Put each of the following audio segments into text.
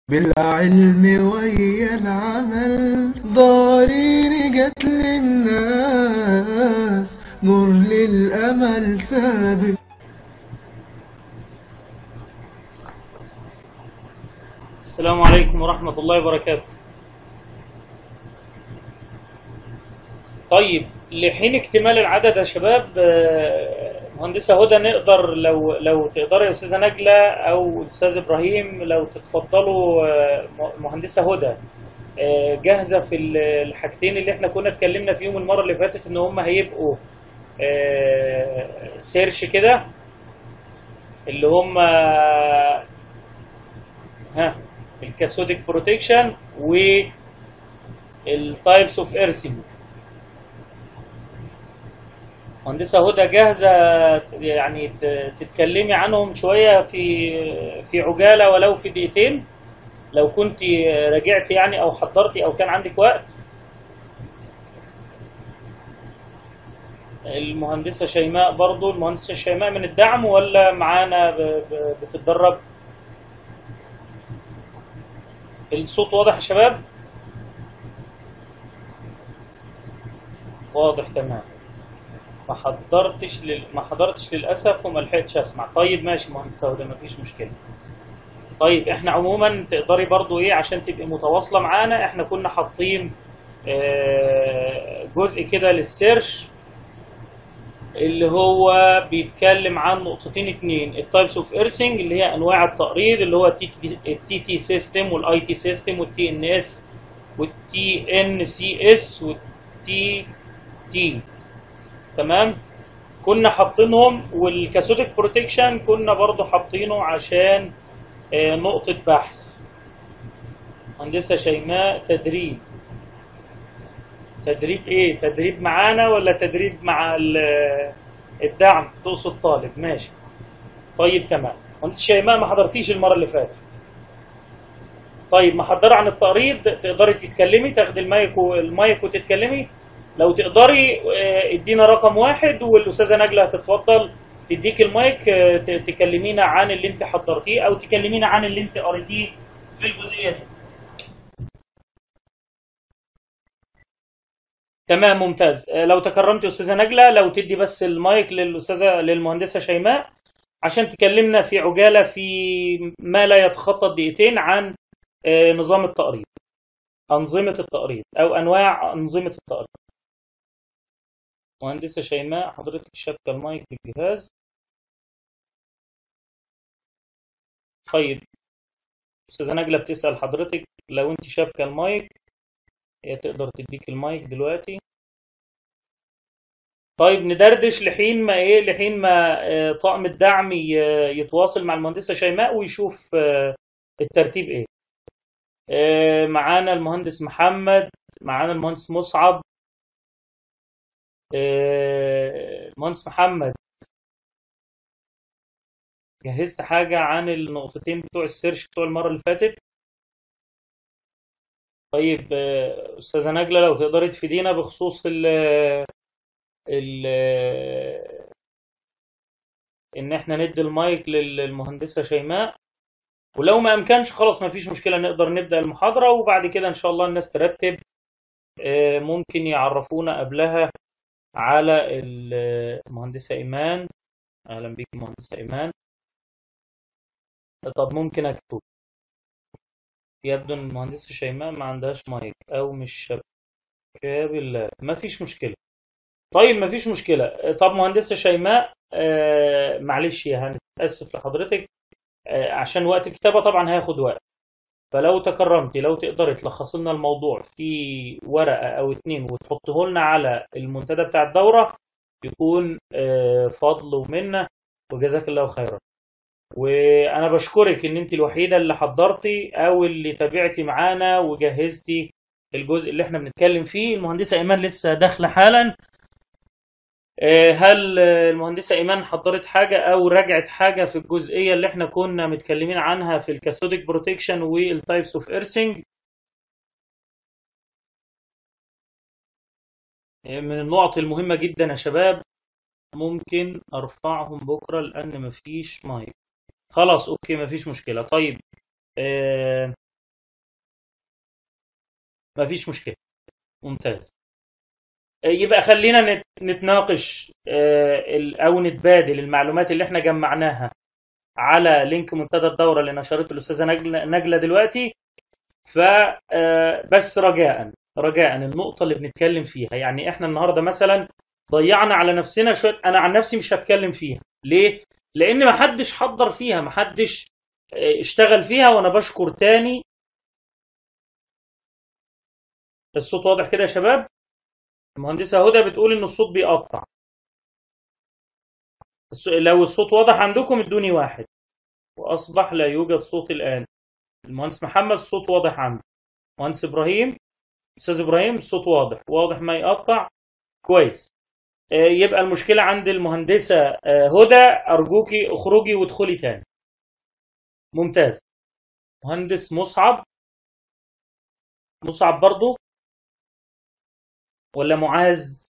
بالعلم ويا العمل ضارين جت للناس نور للأمل سابق السلام عليكم ورحمة الله وبركاته طيب لحين اكتمال العدد يا شباب آه، مهندسة هدى نقدر لو لو تقدري يا أستاذة نجلة أو أستاذ إبراهيم لو تتفضلوا آه، مهندسة هدى آه، جاهزة في ال- الحاجتين اللي احنا كنا اتكلمنا فيهم المرة اللي فاتت إن هم هيبقوا آه، سيرش كده اللي هم ها الكاثوديك بروتكشن والتايبس اوف ايرثينج مهندسة هدى جاهزة يعني ت- تتكلمي عنهم شوية في في عجالة ولو في دقيقتين لو كنت راجعتي يعني أو حضرتي أو كان عندك وقت المهندسة شيماء برضو المهندسة شيماء من الدعم ولا معانا ب- ب- بتتدرب الصوت واضح يا شباب واضح تمام ما حضرتش لل... ما حضرتش للاسف وما لحقتش اسمع طيب ماشي مهندس هدى مفيش مشكله طيب احنا عموما تقدري برضو ايه عشان تبقي متواصله معانا احنا كنا حاطين آه، جزء كده للسيرش اللي هو بيتكلم عن نقطتين اتنين التايبس اوف ايرسنج اللي هي انواع التقريض اللي هو التي تي سيستم والاي تي سيستم والتي ان اس والتي ان سي اس والتي تي تمام كنا حاطينهم والكاثوديك بروتكشن كنا برضو حاطينه عشان آه، نقطة بحث مهندسة شيماء تدريب تدريب ايه تدريب معانا ولا تدريب مع ال- الدعم تقصد طالب ماشي طيب تمام مهندسة شيماء ما حضرتيش المرة اللي فاتت طيب محضرة عن التقريض تقدري تتكلمي تاخدي المايك و- المايك وتتكلمي لو تقدري آه، ادينا رقم واحد والاستاذه نجله هتتفضل تديك المايك آه، ت- تكلمينا عن اللي انت حضرتيه او تكلمينا عن اللي انت قريتيه في الجزئيه دي تمام ممتاز آه، لو تكرمت يا استاذه نجله لو تدي بس المايك للاستاذه للمهندسه شيماء عشان تكلمنا في عجاله في ما لا يتخطى دقيقتين عن آه، نظام التقريض انظمه التقريض او انواع انظمه التقريض مهندسة شيماء حضرتك شابكة المايك بالجهاز طيب أستاذة نجلة بتسأل حضرتك لو أنت شابكة المايك هي تقدر تديك المايك دلوقتي طيب ندردش لحين ما إيه لحين ما آه، طاقم الدعم ي- يتواصل مع المهندسة شيماء ويشوف آه، الترتيب إيه آه، معانا المهندس محمد معانا المهندس مصعب آه، المهندس محمد جهزت حاجة عن النقطتين بتوع السيرش بتوع المرة اللي فاتت طيب آه، أستاذة نجلة لو تقدري تفيدينا بخصوص ال ال إن إحنا ندي المايك للمهندسة شيماء ولو ما أمكنش خلاص ما فيش مشكلة نقدر نبدأ المحاضرة وبعد كده إن شاء الله الناس ترتب آه، ممكن يعرفونا قبلها على المهندسة إيمان أهلا بيك مهندسة إيمان طب ممكن أكتب يبدو إن المهندسة شيماء ما عندهاش مايك أو مش شبكة بالله ما فيش مشكلة طيب ما فيش مشكلة طب مهندسة شيماء آه معلش هنتأسف لحضرتك آه عشان وقت الكتابة طبعا هياخد وقت فلو تكرمتي لو تقدري تلخصي لنا الموضوع في ورقة أو اتنين وتحطه لنا على المنتدى بتاع الدورة يكون آه فضل ومنة وجزاك الله خيرا وانا بشكرك ان انت الوحيده اللي حضرتي او اللي تابعتي معانا وجهزتي الجزء اللي احنا بنتكلم فيه المهندسه ايمان لسه داخله حالا آه، هل آه، المهندسه ايمان حضرت حاجه او راجعت حاجه في الجزئيه اللي احنا كنا متكلمين عنها في الكاثوديك بروتكشن والتايبس اوف ايرسنج من النقط المهمه جدا يا شباب ممكن ارفعهم بكره لان مفيش مايك خلاص اوكي مفيش مشكله طيب آه مفيش مشكله ممتاز آه، يبقى خلينا نت- نتناقش آه، ال- او نتبادل المعلومات اللي احنا جمعناها على لينك منتدى الدوره اللي نشرته الاستاذه نجله نجلة دلوقتي فبس رجاء رجاء النقطه اللي بنتكلم فيها يعني احنا النهارده مثلا ضيعنا على نفسنا شويه انا عن نفسي مش هتكلم فيها ليه لان ما حدش حضر فيها ما حدش آه، اشتغل فيها وانا بشكر تاني الصوت واضح كده يا شباب المهندسة هدى بتقول إن الصوت بيقطع الص- لو الصوت واضح عندكم ادوني واحد وأصبح لا يوجد صوت الآن المهندس محمد الصوت واضح عنده مهندس إبراهيم أستاذ إبراهيم الصوت واضح واضح ما يقطع كويس آه، يبقى المشكلة عند المهندسة آه، هدى أرجوكي اخرجي وادخلي تاني ممتاز مهندس مصعب مصعب برضو ولا معاذ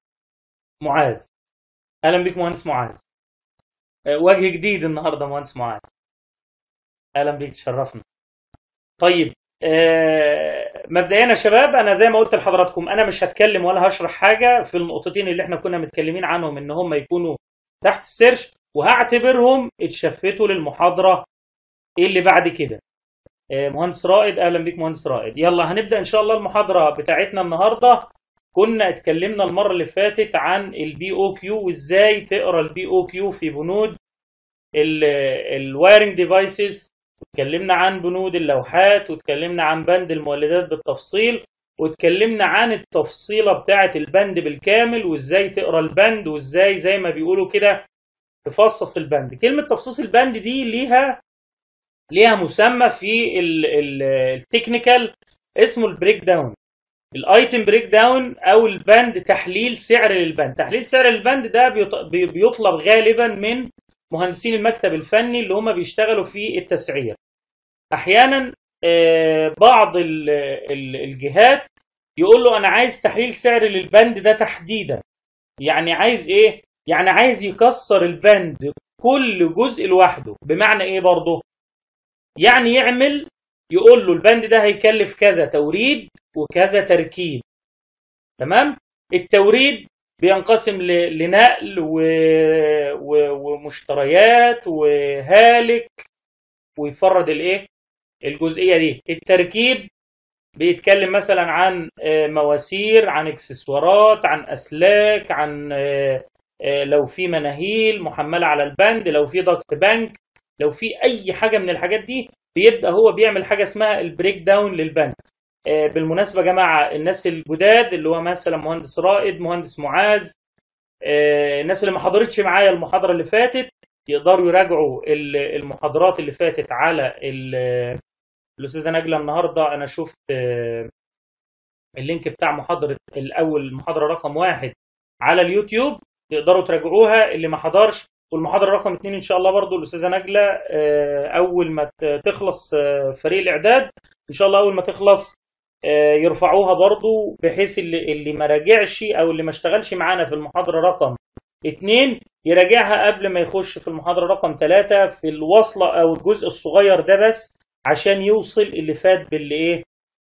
معاذ اهلا بك مهندس معاذ آه، وجه جديد النهارده مهندس معاذ اهلا بك تشرفنا طيب آه، مبدئيا يا شباب انا زي ما قلت لحضراتكم انا مش هتكلم ولا هشرح حاجه في النقطتين اللي احنا كنا متكلمين عنهم ان هم يكونوا تحت السيرش وهعتبرهم اتشفتوا للمحاضره اللي بعد كده آه، مهندس رائد اهلا بك مهندس رائد يلا هنبدا ان شاء الله المحاضره بتاعتنا النهارده كنا اتكلمنا المره اللي فاتت عن البي او كيو وازاي تقرا البي او كيو في بنود الوايرنج ديفايسز اتكلمنا عن بنود اللوحات واتكلمنا عن بند المولدات بالتفصيل واتكلمنا عن التفصيله بتاعه البند بالكامل وازاي تقرا البند وازاي زي ما بيقولوا كده تفصص البند كلمه تفصيص البند دي ليها ليها مسمى في التكنيكال اسمه البريك داون الايتم بريك داون او البند تحليل سعر للبند تحليل سعر للبند ده بيط- بي- بيطلب غالبا من مهندسين المكتب الفني اللي هم بيشتغلوا في التسعير احيانا آه، بعض ال- ال- الجهات يقول له انا عايز تحليل سعر للبند ده تحديدا يعني عايز ايه يعني عايز يكسر البند كل جزء لوحده بمعنى ايه برضه يعني يعمل يقول له البند ده هيكلف كذا توريد وكذا تركيب تمام التوريد بينقسم ل- لنقل و... و... ومشتريات وهالك ويفرد الايه الجزئيه دي التركيب بيتكلم مثلا عن آه، مواسير عن اكسسوارات عن اسلاك عن آه، آه، لو في مناهيل محمله على البند لو في ضغط بنك لو في اي حاجه من الحاجات دي بيبدا هو بيعمل حاجه اسمها البريك داون للبند آه، بالمناسبه يا جماعه الناس الجداد اللي هو مثلا مهندس رائد مهندس معاذ آه، الناس اللي ما حضرتش معايا المحاضره اللي فاتت يقدروا يراجعوا ال- المحاضرات اللي فاتت على ال- الاستاذه نجله النهارده انا شفت آه، اللينك بتاع محاضره الاول المحاضره رقم واحد على اليوتيوب تقدروا تراجعوها اللي ما حضرش والمحاضره رقم اتنين ان شاء الله برضو الاستاذه نجله آه، اول ما ت- تخلص آه، فريق الاعداد ان شاء الله اول ما تخلص آه، يرفعوها برضو بحيث اللي اللي ما راجعش او اللي ما اشتغلش معانا في المحاضره رقم اتنين يراجعها قبل ما يخش في المحاضره رقم ثلاثة في الوصله او الجزء الصغير ده بس عشان يوصل اللي فات باللي ايه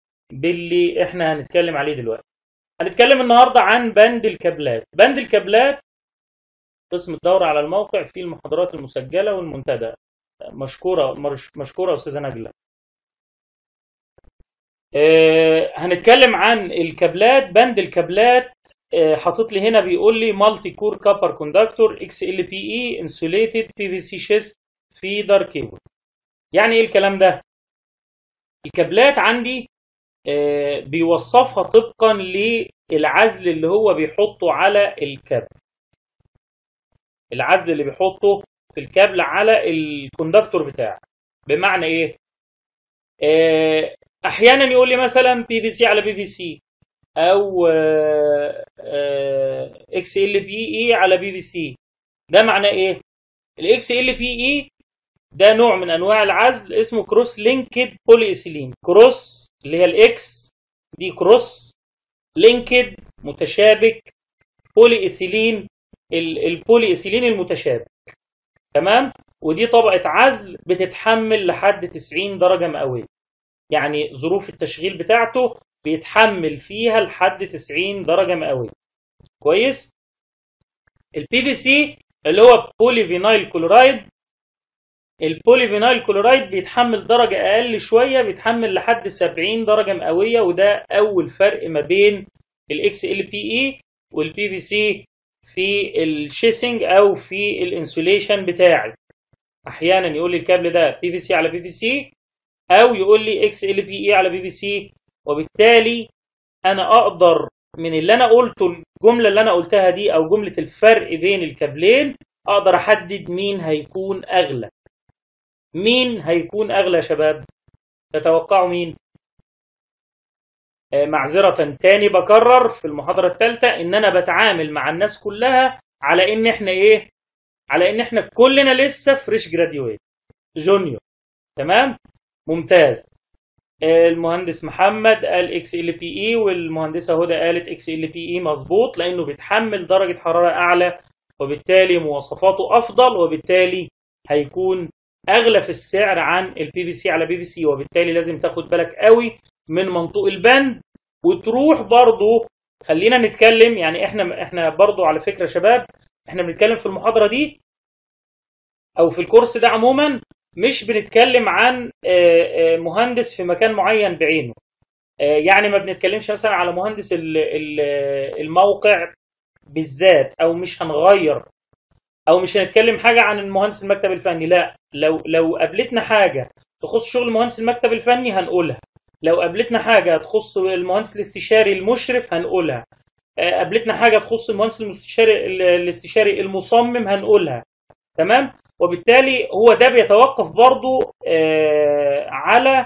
باللي احنا هنتكلم عليه دلوقتي هنتكلم النهارده عن بند الكابلات بند الكابلات قسم الدورة على الموقع في المحاضرات المسجلة والمنتدى مشكورة مش- مشكورة أستاذة نجلة آه، هنتكلم عن الكابلات بند الكابلات آه، حاطط لي هنا بيقول لي مالتي كور كابر كوندكتور اكس ال بي اي انسوليتد بي في سي شيست فيدر كيبل يعني ايه الكلام ده الكابلات عندي آه، بيوصفها طبقا للعزل اللي هو بيحطه على الكابل العزل اللي بيحطه في الكابل على الكوندكتور بتاعه بمعنى ايه آه، احيانا يقول لي مثلا بي في سي على بي في سي او اكس ال بي اي على بي في سي ده معناه ايه الاكس ال بي اي ده نوع من انواع العزل اسمه كروس لينكد بولي ايثيلين كروس اللي هي الاكس دي كروس لينكد متشابك بولي ايثيلين ال- البولي ايثيلين المتشابك تمام ودي طبقة عزل بتتحمل لحد 90 درجة مئوية يعني ظروف التشغيل بتاعته بيتحمل فيها لحد 90 درجة مئوية كويس البي في سي اللي هو بولي فينايل كلورايد البولي فينايل كلورايد بيتحمل درجة أقل شوية بيتحمل لحد 70 درجة مئوية وده أول فرق ما بين الاكس ال بي اي والبي في سي في الشيسنج أو في الانسوليشن بتاعي أحيانا يقول لي الكابل ده بي في سي على بي في سي أو يقول لي اكس ال بي اي على بي في سي وبالتالي أنا أقدر من اللي أنا قلته الجملة اللي أنا قلتها دي أو جملة الفرق بين الكابلين أقدر أحدد مين هيكون أغلى مين هيكون أغلى يا شباب تتوقعوا مين آه، معذرة تاني بكرر في المحاضرة الثالثة إن أنا بتعامل مع الناس كلها على إن إحنا إيه على إن إحنا كلنا لسه فريش جراديويت جونيور تمام ممتاز آه، المهندس محمد قال اكس ال بي اي والمهندسه هدى قالت اكس ال بي اي مظبوط لانه بيتحمل درجه حراره اعلى وبالتالي مواصفاته افضل وبالتالي هيكون اغلى في السعر عن البي في سي على بي في سي وبالتالي لازم تاخد بالك قوي من منطوق البند وتروح برضو خلينا نتكلم يعني احنا احنا برضو على فكره شباب احنا بنتكلم في المحاضره دي او في الكورس ده عموما مش بنتكلم عن آه، آه، مهندس في مكان معين بعينه آه، يعني ما بنتكلمش مثلا على مهندس ال- ال- الموقع بالذات او مش هنغير او مش هنتكلم حاجه عن المهندس المكتب الفني لا لو لو قابلتنا حاجه تخص شغل المهندس المكتب الفني هنقولها لو قابلتنا حاجه تخص المهندس الاستشاري المشرف هنقولها آه، قابلتنا حاجه تخص المهندس المستشاري الاستشاري المصمم هنقولها تمام وبالتالي هو ده بيتوقف برضو آه، على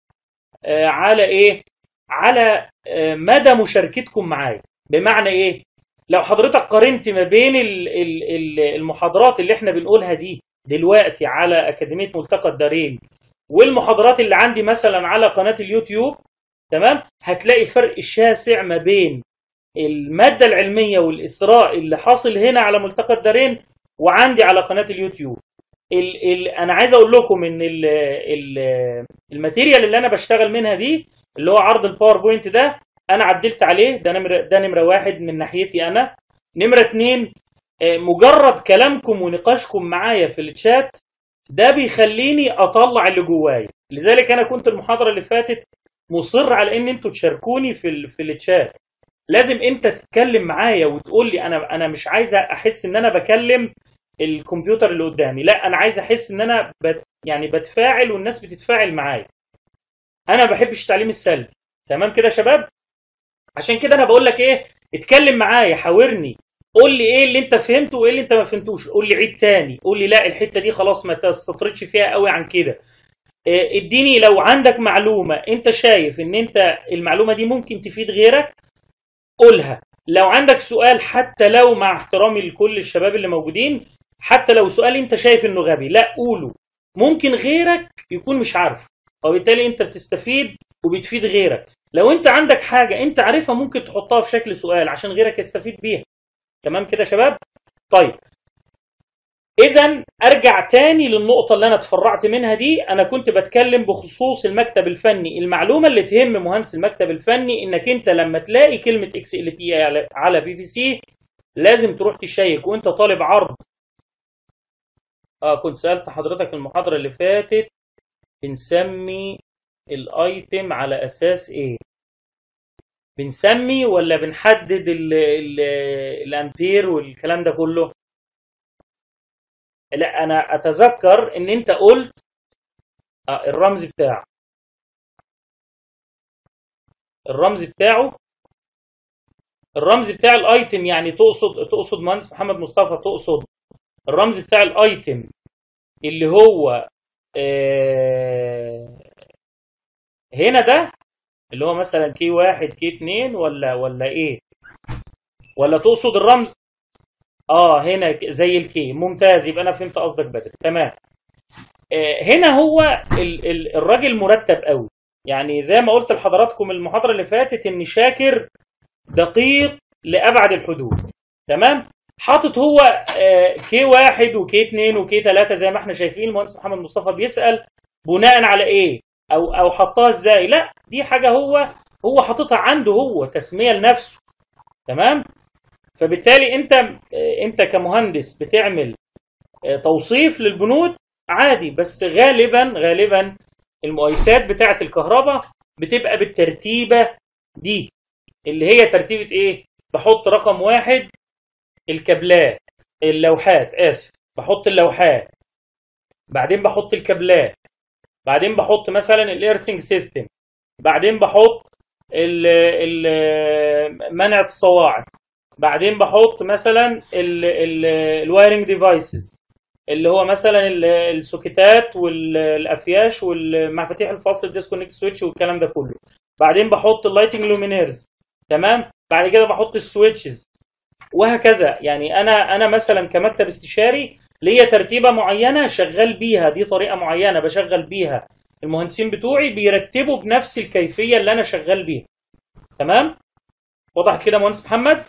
آه، على ايه على آه، مدى مشاركتكم معايا بمعنى ايه لو حضرتك قارنت ما بين ال- ال- ال- المحاضرات اللي احنا بنقولها دي دلوقتي على أكاديمية ملتقى الدارين والمحاضرات اللي عندي مثلا على قناة اليوتيوب تمام هتلاقي فرق شاسع ما بين المادة العلمية والإسراء اللي حاصل هنا على ملتقى الدارين وعندي على قناة اليوتيوب ال ال انا عايز اقول لكم ان ال ال الماتيريال اللي انا بشتغل منها دي اللي هو عرض الباوربوينت ده انا عدلت عليه ده نمره ده نمره واحد من ناحيتي انا نمره اتنين آه، مجرد كلامكم ونقاشكم معايا في الشات ده بيخليني اطلع اللي جوايا لذلك انا كنت المحاضره اللي فاتت مصر على ان انتوا تشاركوني في ال في الشات لازم انت تتكلم معايا وتقول لي انا انا مش عايز احس ان انا بكلم الكمبيوتر اللي قدامي لا انا عايز احس ان انا بت يعني بتفاعل والناس بتتفاعل معايا انا ما بحبش التعليم السلبي تمام كده يا شباب عشان كده انا بقول لك ايه اتكلم معايا حاورني قول لي ايه اللي انت فهمته وايه اللي انت ما فهمتوش قول لي عيد تاني قول لي لا الحته دي خلاص ما تستطردش فيها قوي عن كده إيه، اديني لو عندك معلومه انت شايف ان انت المعلومه دي ممكن تفيد غيرك قولها لو عندك سؤال حتى لو مع احترامي لكل الشباب اللي موجودين حتى لو سؤال انت شايف انه غبي لا قوله ممكن غيرك يكون مش عارف وبالتالي انت بتستفيد وبتفيد غيرك لو انت عندك حاجة انت عارفها ممكن تحطها في شكل سؤال عشان غيرك يستفيد بيها تمام كده يا شباب طيب اذا ارجع تاني للنقطة اللي انا اتفرعت منها دي انا كنت بتكلم بخصوص المكتب الفني المعلومة اللي تهم مهندس المكتب الفني انك انت لما تلاقي كلمة اكس ال بي على بي في سي لازم تروح تشيك وانت طالب عرض اه كنت سألت حضرتك المحاضرة اللي فاتت بنسمي الايتم على اساس ايه بنسمي ولا بنحدد ال ال الامبير والكلام ده كله لا انا اتذكر ان انت قلت آه الرمز بتاعه الرمز بتاعه الرمز بتاع الايتم يعني تقصد تقصد مهندس محمد مصطفى تقصد الرمز بتاع الايتم اللي هو آه هنا ده اللي هو مثلا كي واحد كي اتنين ولا ولا ايه ولا تقصد الرمز اه هنا ك- زي الكي ممتاز يبقى انا فهمت قصدك بدري تمام آه هنا هو ال ال الراجل مرتب قوي يعني زي ما قلت لحضراتكم المحاضره اللي فاتت ان شاكر دقيق لابعد الحدود تمام حاطط هو آه، كي واحد وكي اتنين وكي تلاتة زي ما احنا شايفين المهندس محمد مصطفى بيسأل بناء على ايه او او حطها ازاي لا دي حاجة هو هو حاططها عنده هو تسميه لنفسه تمام فبالتالي انت انت كمهندس بتعمل آه، توصيف للبنود عادي بس غالبا غالبا المقايسات بتاعه الكهرباء بتبقى بالترتيبه دي اللي هي ترتيبه ايه بحط رقم واحد الكابلات اللوحات اسف بحط اللوحات بعدين بحط الكابلات بعدين بحط مثلا الايرثنج سيستم بعدين بحط ال ال منع الصواعق بعدين بحط مثلا الوايرنج ديفايسز اللي هو مثلا ال- السوكيتات والافياش والمفاتيح الفصل الديسكونكت سويتش والكلام ده كله بعدين بحط اللايتنج لومينيرز تمام بعد كده بحط السويتشز وهكذا يعني انا انا مثلا كمكتب استشاري ليا ترتيبه معينه شغال بيها دي طريقه معينه بشغل بيها المهندسين بتوعي بيرتبوا بنفس الكيفيه اللي انا شغال بيها تمام وضحت كده يا مهندس محمد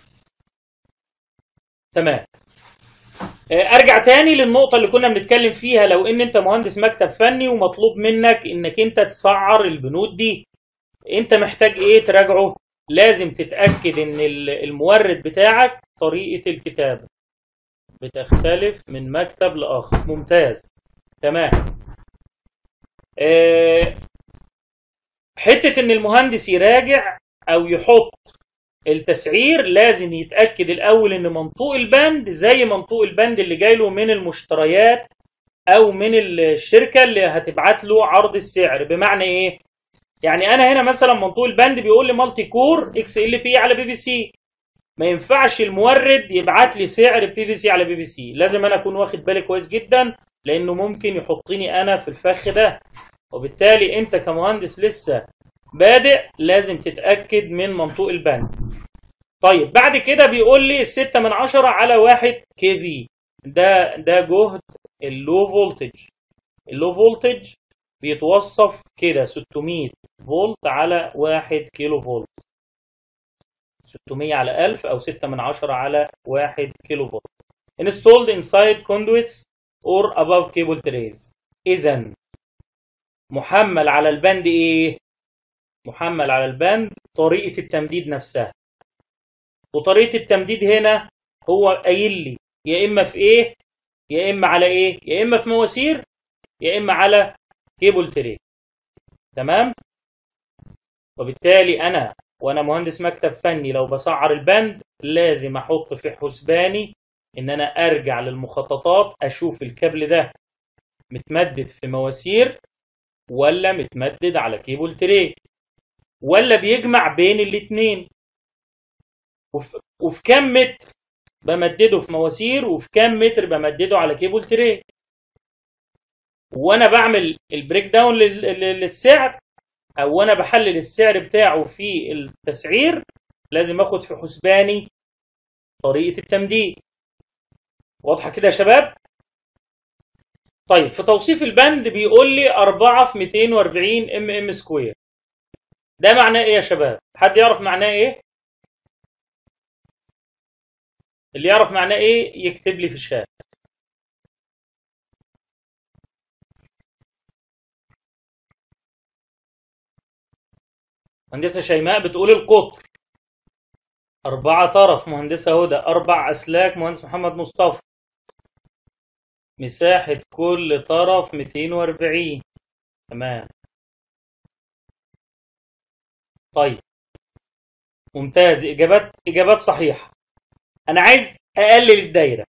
تمام آه، ارجع تاني للنقطه اللي كنا بنتكلم فيها لو ان انت مهندس مكتب فني ومطلوب منك انك انت تسعر البنود دي انت محتاج ايه تراجعه لازم تتاكد ان ال- المورد بتاعك طريقه الكتابه بتختلف من مكتب لاخر ممتاز تمام آه، حته ان المهندس يراجع او يحط التسعير لازم يتاكد الاول ان منطوق البند زي منطوق البند اللي جاي له من المشتريات او من الشركه اللي هتبعت له عرض السعر بمعنى ايه يعني انا هنا مثلا منطوق البند بيقول لي مالتي كور اكس ال بي على بي في سي ما ينفعش المورد يبعت لي سعر بي في سي على بي في سي لازم انا اكون واخد بالي كويس جدا لانه ممكن يحطني انا في الفخ ده وبالتالي انت كمهندس لسه بادئ لازم تتاكد من منطوق البند طيب بعد كده بيقول لي 6 من 10 على 1 كي في ده ده جهد اللو فولتج اللو فولتج بيتوصف كده 600 فولت على 1 كيلو فولت 600 على 1000 او 6 من 10 على 1 كيلو فولت installed inside conduits or above cable trays اذا محمل على البند ايه محمل على البند طريقة التمديد نفسها وطريقة التمديد هنا هو قايل لي يا إما في إيه يا إما على إيه يا إما في مواسير يا إما على كيبل تري تمام وبالتالي أنا وأنا مهندس مكتب فني لو بسعر البند لازم أحط في حسباني إن أنا أرجع للمخططات أشوف الكابل ده متمدد في مواسير ولا متمدد على كيبل تري ولا بيجمع بين الاتنين وفي, وفي كام متر بمدده في مواسير وفي كام متر بمدده على كيبل تري وانا بعمل البريك داون لل- لل- للسعر او وانا بحلل السعر بتاعه في التسعير لازم اخد في حسباني طريقة التمديد واضحة كده يا شباب طيب في توصيف البند بيقول لي 4 في 240 ام ام سكوير ده معناه ايه يا شباب حد يعرف معناه ايه اللي يعرف معناه ايه يكتب لي في الشات مهندسة شيماء بتقول القطر أربعة طرف مهندسة هدى أربع أسلاك مهندس محمد مصطفى مساحة كل طرف 240 تمام طيب ممتاز إجابات إجابات صحيحة أنا عايز أقلل الدايرة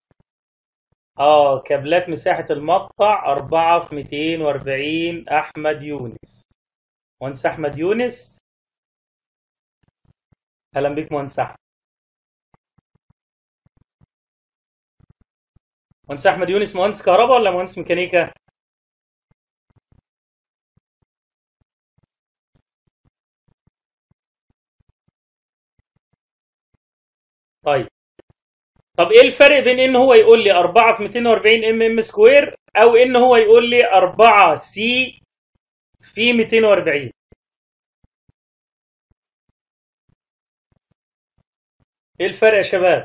آه كابلات مساحة المقطع 4 في 240 أحمد يونس مهندس أحمد يونس أهلا بك مهندس أحمد مهندس أحمد يونس مهندس كهرباء ولا مهندس ميكانيكا؟ طيب طب ايه الفرق بين ان هو يقول لي 4 في 240 ام ام سكوير او ان هو يقول لي 4 سي في 240 ايه الفرق يا شباب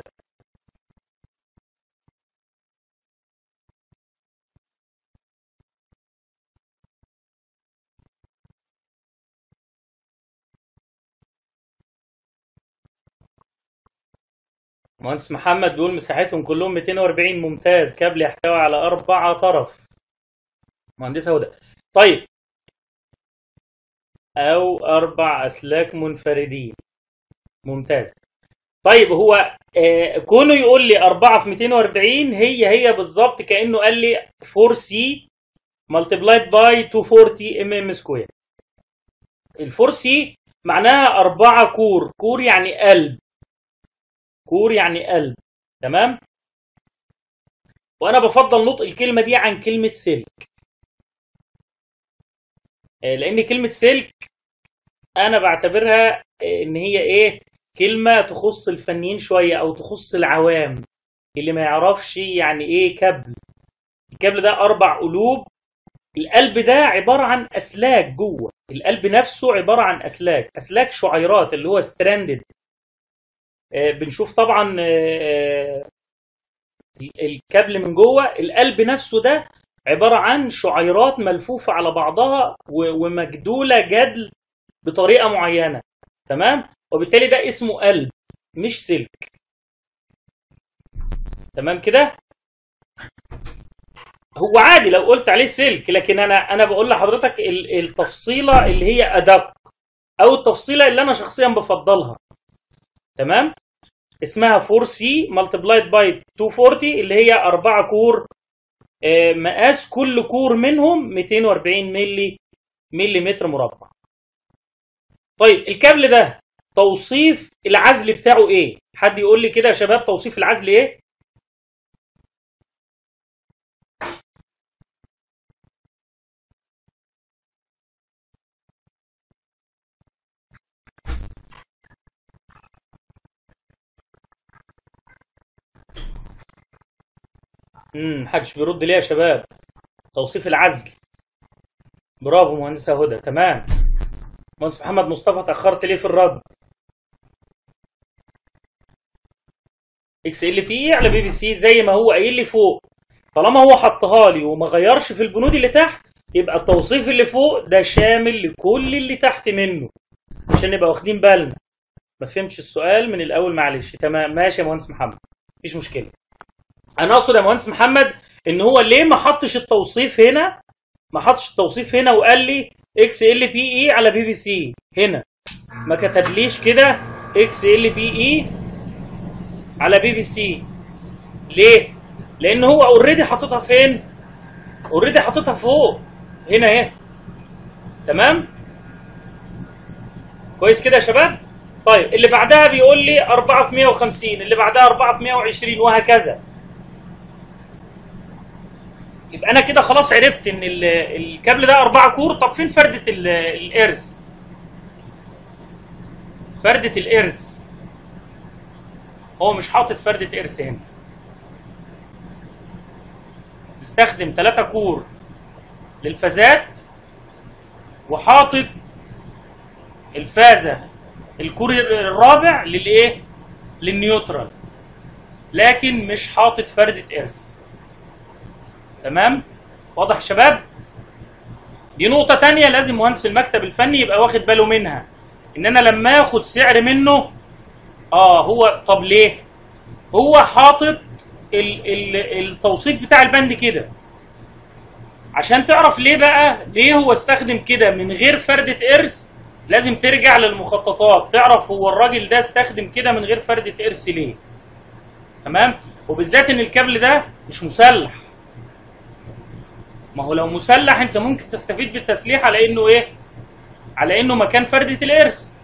مهندس محمد بيقول مساحتهم كلهم 240 ممتاز كابل يحتوي على أربعة طرف مهندسة هدى طيب أو أربع أسلاك منفردين ممتاز طيب هو آه كونه يقول لي 4 في 240 هي هي بالظبط كأنه قال لي 4 سي multiplied by 240 ام ام سكوير ال 4 سي معناها أربعة كور كور يعني قلب كور يعني قلب تمام وانا بفضل نطق الكلمه دي عن كلمه سلك آه، لان كلمه سلك انا بعتبرها آه، ان هي ايه كلمه تخص الفنيين شويه او تخص العوام اللي ما يعرفش يعني ايه كابل الكابل ده اربع قلوب القلب ده عباره عن اسلاك جوه القلب نفسه عباره عن اسلاك اسلاك شعيرات اللي هو ستراندد بنشوف طبعا آه، آه، الكابل من جوه القلب نفسه ده عباره عن شعيرات ملفوفه على بعضها و- ومجدوله جدل بطريقه معينه تمام وبالتالي ده اسمه قلب مش سلك تمام كده هو عادي لو قلت عليه سلك لكن انا انا بقول لحضرتك ال- التفصيله اللي هي ادق او التفصيله اللي انا شخصيا بفضلها تمام اسمها 4C multiplied by 240 اللي هي 4 كور آه، مقاس كل كور منهم 240 ملي ملي متر مربع طيب الكابل ده توصيف العزل بتاعه ايه حد يقول لي كده يا شباب توصيف العزل ايه امم محدش بيرد ليه يا شباب توصيف العزل برافو مهندسة هدى تمام مهندس محمد مصطفى اتأخرت ليه في الرد اكس ال في على بي في سي زي ما هو قايل لي فوق طالما هو حطها لي وما غيرش في البنود اللي تحت يبقى التوصيف اللي فوق ده شامل لكل اللي تحت منه عشان نبقى واخدين بالنا ما فهمتش السؤال من الاول معلش تمام ماشي يا مهندس محمد مفيش مشكله انا اقصد يا مهندس محمد ان هو ليه ما حطش التوصيف هنا ما حطش التوصيف هنا وقال لي اكس ال بي اي على بي في سي هنا ما كتبليش كده اكس ال بي اي على بي في سي ليه لان هو اوريدي حاططها فين اوريدي حاططها فوق هنا اهي تمام كويس كده يا شباب طيب اللي بعدها بيقول لي 4 في 150 اللي بعدها 4 في 120 وهكذا يبقى انا كده خلاص عرفت ان ال- الكابل ده اربعة كور طب فين فردة ال- الارث فردة الارث هو مش حاطط فردة ارث هنا استخدم ثلاثة كور للفازات وحاطط الفازة الكور الرابع للايه للنيوترال لكن مش حاطط فردة ارث تمام واضح يا شباب دي نقطة تانية لازم مهندس المكتب الفني يبقى واخد باله منها ان انا لما اخد سعر منه اه هو طب ليه هو حاطط ال ال التوصيف بتاع البند كده عشان تعرف ليه بقى ليه هو استخدم كده من غير فردة ارث لازم ترجع للمخططات تعرف هو الراجل ده استخدم كده من غير فردة ارث ليه تمام وبالذات ان الكابل ده مش مسلح ما هو لو مسلح انت ممكن تستفيد بالتسليح على انه ايه على انه مكان فردة الارث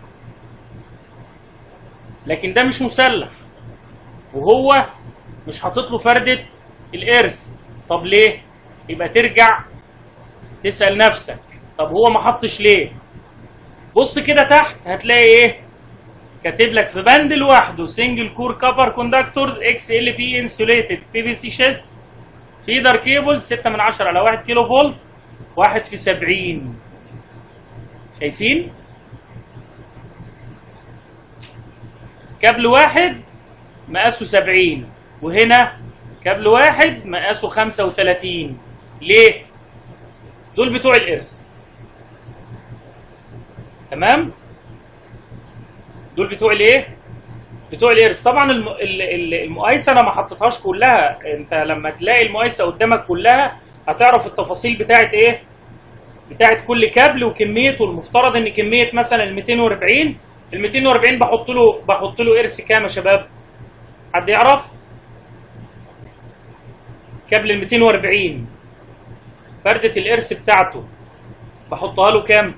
لكن ده مش مسلح وهو مش حاطط له فردة الارث طب ليه يبقى ترجع تسأل نفسك طب هو ما حطش ليه بص كده تحت هتلاقي ايه كاتب لك في بند لوحده سنجل كور كابر كوندكتورز اكس ال بي انسوليتد بي في سي شيست فيدر كيبل 6 من 10 على 1 كيلو فولت واحد في 70 شايفين كابل واحد مقاسه 70 وهنا كابل واحد مقاسه 35 ليه دول بتوع الارث تمام دول بتوع الايه بتوع الارث طبعا الم... ال- ال- المقايسه انا ما حطيتهاش كلها انت لما تلاقي المقايسه قدامك كلها هتعرف التفاصيل بتاعت ايه بتاعت كل كابل وكميته المفترض ان كميه مثلا ال 240 ال 240 بحط له بحط له ارث كام يا شباب حد يعرف كابل ال 240 فردة الارث بتاعته بحطها له كام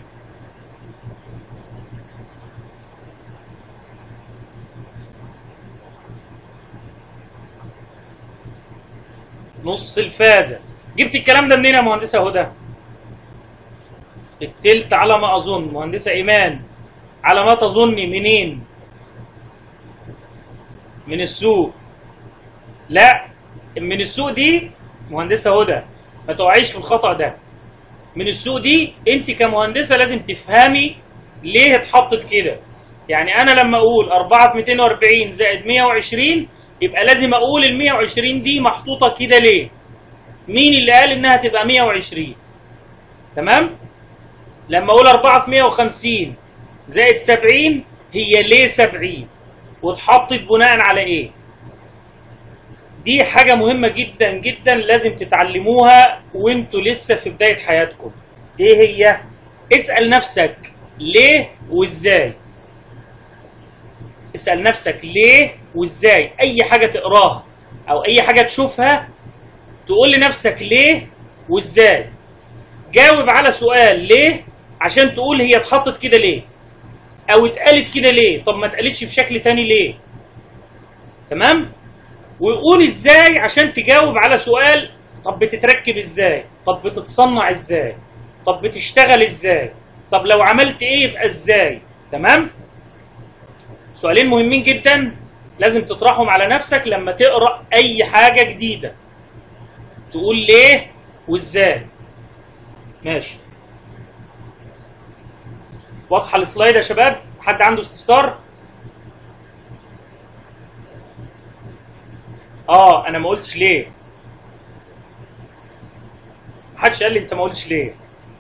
نص الفازة جبت الكلام ده منين يا مهندسة هدى التلت على ما أظن مهندسة إيمان على ما تظني منين من السوق لا من السوق دي مهندسة هدى ما تقعيش في الخطأ ده من السوق دي انت كمهندسة لازم تفهمي ليه اتحطت كده يعني انا لما اقول 4 في 240 زائد 120 يبقى لازم اقول ال 120 دي محطوطة كده ليه مين اللي قال انها تبقى 120 تمام لما اقول 4 في 150 زائد 70 هي ليه 70 واتحطت بناء على ايه دي حاجة مهمة جدا جدا لازم تتعلموها وانتوا لسه في بداية حياتكم ايه هي اسأل نفسك ليه وازاي اسأل نفسك ليه وازاي اي حاجة تقراها او اي حاجة تشوفها تقول لنفسك ليه وازاي جاوب على سؤال ليه عشان تقول هي اتحطت كده ليه او اتقالت كده ليه طب ما اتقالتش بشكل تاني ليه تمام وقول ازاي عشان تجاوب على سؤال طب بتتركب ازاي طب بتتصنع ازاي طب بتشتغل ازاي طب لو عملت ايه يبقى ازاي تمام سؤالين مهمين جدا لازم تطرحهم على نفسك لما تقرا اي حاجه جديده تقول ليه وازاي ماشي واضحه السلايد يا شباب حد عنده استفسار اه انا ما قلتش ليه محدش قال لي انت ما قلتش ليه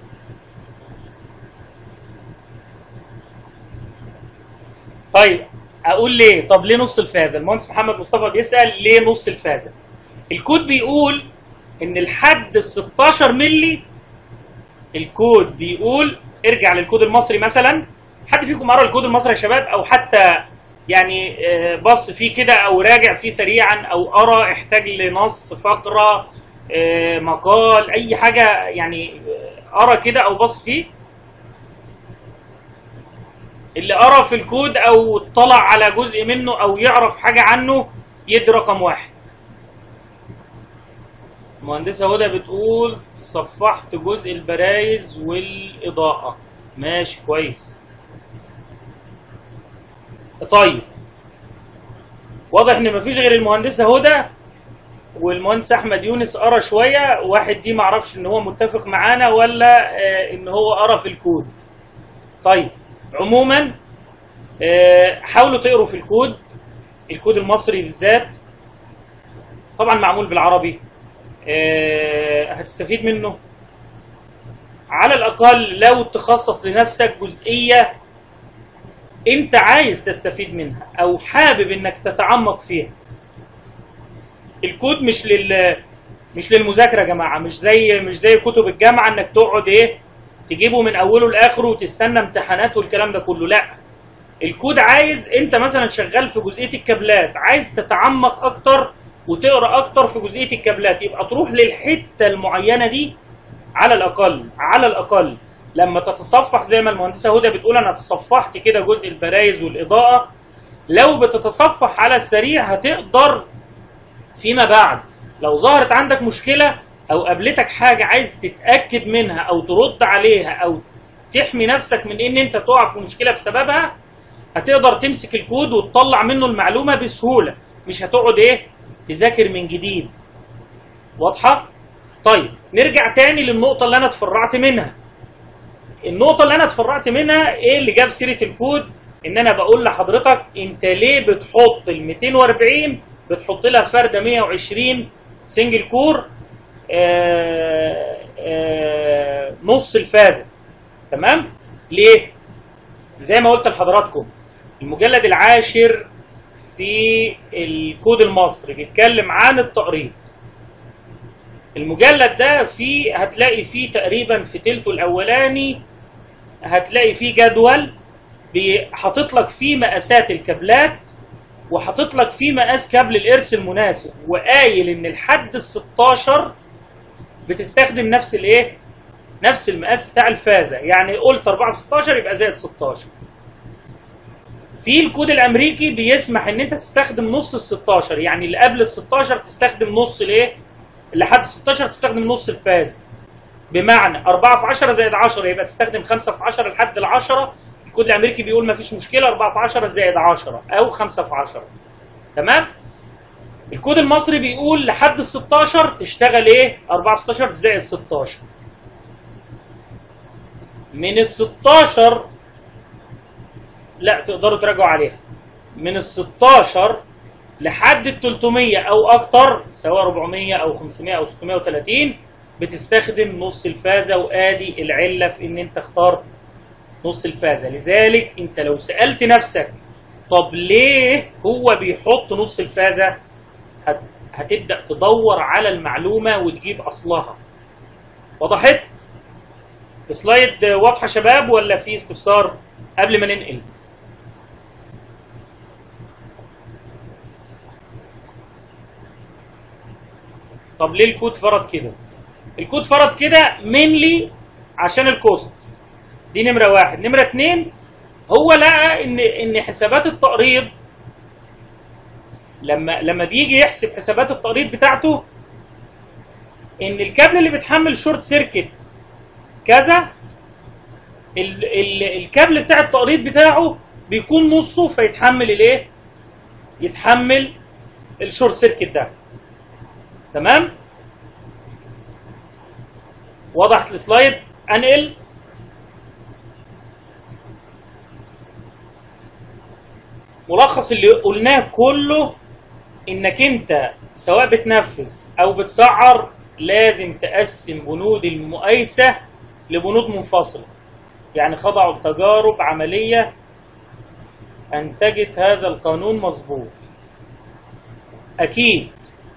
طيب اقول ليه طب ليه نص الفازه المهندس محمد مصطفى بيسال ليه نص الفازه الكود بيقول ان الحد ال 16 ملي الكود بيقول ارجع للكود المصري مثلا حد فيكم قرا الكود المصري يا شباب او حتى يعني آه، بص فيه كده او راجع فيه سريعا او قرا احتاج لنص فقره آه، مقال اي حاجه يعني آه، قرا كده او بص فيه اللي قرا في الكود او اطلع على جزء منه او يعرف حاجه عنه يد رقم واحد المهندسة هدى بتقول صفحت جزء البرايز والإضاءة ماشي كويس طيب واضح ان مفيش غير المهندسة هدى والمهندس احمد يونس قرا شوية واحد دي معرفش ان هو متفق معانا ولا آه، ان هو قرا في الكود طيب عموما آه، حاولوا تقروا في الكود الكود المصري بالذات طبعا معمول بالعربي آه، هتستفيد منه على الأقل لو تخصص لنفسك جزئية أنت عايز تستفيد منها أو حابب إنك تتعمق فيها الكود مش لل مش للمذاكرة يا جماعة مش زي مش زي كتب الجامعة إنك تقعد إيه تجيبه من أوله لآخره وتستنى امتحانات والكلام ده كله لأ الكود عايز انت مثلا شغال في جزئيه الكابلات عايز تتعمق اكتر وتقرا اكتر في جزئيه الكابلات يبقى تروح للحته المعينه دي على الاقل على الاقل لما تتصفح زي ما المهندسه هدى بتقول انا تصفحت كده جزء البرايز والاضاءه لو بتتصفح على السريع هتقدر فيما بعد لو ظهرت عندك مشكله او قابلتك حاجه عايز تتاكد منها او ترد عليها او تحمي نفسك من ان انت تقع في مشكله بسببها هتقدر تمسك الكود وتطلع منه المعلومه بسهوله مش هتقعد ايه تذاكر من جديد واضحه طيب نرجع تاني للنقطه اللي انا اتفرعت منها النقطه اللي انا اتفرعت منها ايه اللي جاب سيره الكود ان انا بقول لحضرتك انت ليه بتحط ال 240 بتحط لها فرده 120 سنجل كور آه آه نص الفازه تمام ليه زي ما قلت لحضراتكم المجلد العاشر في الكود المصري بيتكلم عن التقريض المجلد ده فيه هتلاقي فيه تقريبا في تلته الاولاني هتلاقي فيه جدول بي- حاطط لك فيه مقاسات الكابلات وحاطط لك فيه مقاس كابل الارث المناسب وقايل ان الحد ال 16 بتستخدم نفس الايه؟ نفس المقاس بتاع الفازه يعني قلت 4 في 16 يبقى زائد 16 في الكود الامريكي بيسمح ان انت تستخدم نص ال 16 يعني اللي قبل ال 16 تستخدم نص الايه؟ اللي لحد 16 تستخدم نص الفازه بمعنى 4 في 10 زائد 10 يبقى تستخدم 5 في 10 لحد ال 10 الكود الامريكي بيقول ما فيش مشكله 4 في 10 زائد 10 او 5 في 10 تمام الكود المصري بيقول لحد ال 16 تشتغل ايه 4 في 16 زائد 16 من ال 16 لا تقدروا تراجعوا عليها من ال 16 لحد ال 300 او اكتر سواء 400 او 500 او 630 بتستخدم نص الفازه وادي العله في ان انت اخترت نص الفازه لذلك انت لو سالت نفسك طب ليه هو بيحط نص الفازه هت... هتبدا تدور على المعلومه وتجيب اصلها وضحت سلايد واضحه شباب ولا في استفسار قبل ما ننقل طب ليه الكود فرض كده الكود فرض كده مينلي عشان الكوست دي نمره واحد نمره اتنين هو لقى ان ان حسابات التقريض لما لما بيجي يحسب حسابات التقريض بتاعته ان الكابل اللي بيتحمل شورت سيركت كذا ال ال الكابل بتاع التقريض بتاعه بيكون نصه فيتحمل الايه يتحمل الشورت سيركت ده تمام وضحت السلايد انقل ملخص اللي قلناه كله انك انت سواء بتنفذ او بتسعر لازم تقسم بنود المقايسه لبنود منفصله يعني خضعوا لتجارب عمليه انتجت هذا القانون مظبوط اكيد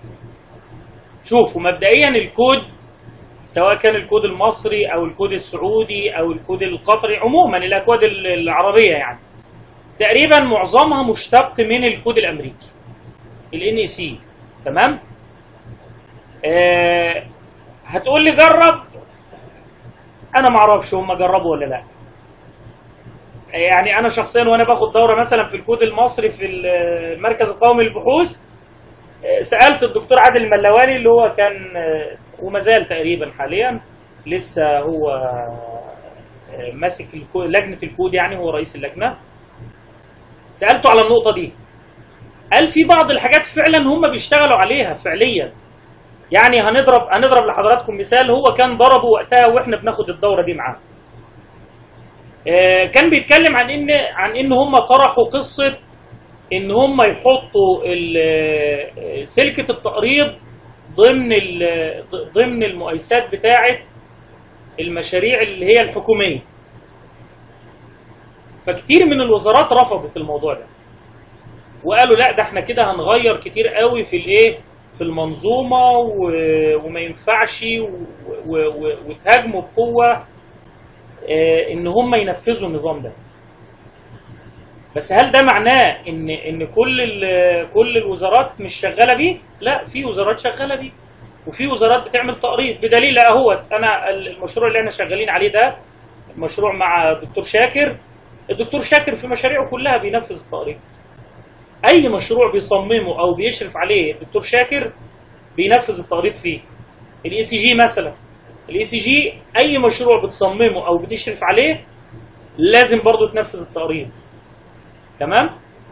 شوفوا مبدئيا الكود سواء كان الكود المصري او الكود السعودي او الكود القطري عموما الاكواد العربيه يعني تقريبا معظمها مشتق من الكود الامريكي الان اي سي تمام آه هتقول لي جرب انا ما اعرفش هم جربوا ولا لا يعني انا شخصيا وانا باخد دوره مثلا في الكود المصري في المركز القومي للبحوث آه، سالت الدكتور عادل الملواني اللي هو كان آه، وما زال تقريبا حاليا لسه هو آه، ماسك الكو- لجنه الكود يعني هو رئيس اللجنه سالته على النقطه دي قال في بعض الحاجات فعلا هم بيشتغلوا عليها فعليا يعني هنضرب هنضرب لحضراتكم مثال هو كان ضربه وقتها واحنا بناخد الدوره دي معاه آه، كان بيتكلم عن ان عن ان هم طرحوا قصه ان هم يحطوا ال- آه، سلكه التقريض ضمن ال- ضمن المقايسات بتاعه المشاريع اللي هي الحكوميه فكتير من الوزارات رفضت الموضوع ده وقالوا لا ده احنا كده هنغير كتير قوي في الايه في المنظومه و- وما ينفعش و- و- و- وتهاجموا بقوه آه، ان هم ينفذوا النظام ده بس هل ده معناه ان ان كل ال- كل الوزارات مش شغاله بيه لا في وزارات شغاله بيه وفي وزارات بتعمل تقرير بدليل اهوت انا المشروع اللي احنا شغالين عليه ده مشروع مع الدكتور شاكر الدكتور شاكر في مشاريعه كلها بينفذ التقرير اي مشروع بيصممه او بيشرف عليه الدكتور شاكر بينفذ التقرير فيه الاي سي جي مثلا الاي سي جي اي مشروع بتصممه او بتشرف عليه لازم برضو تنفذ التقرير تمام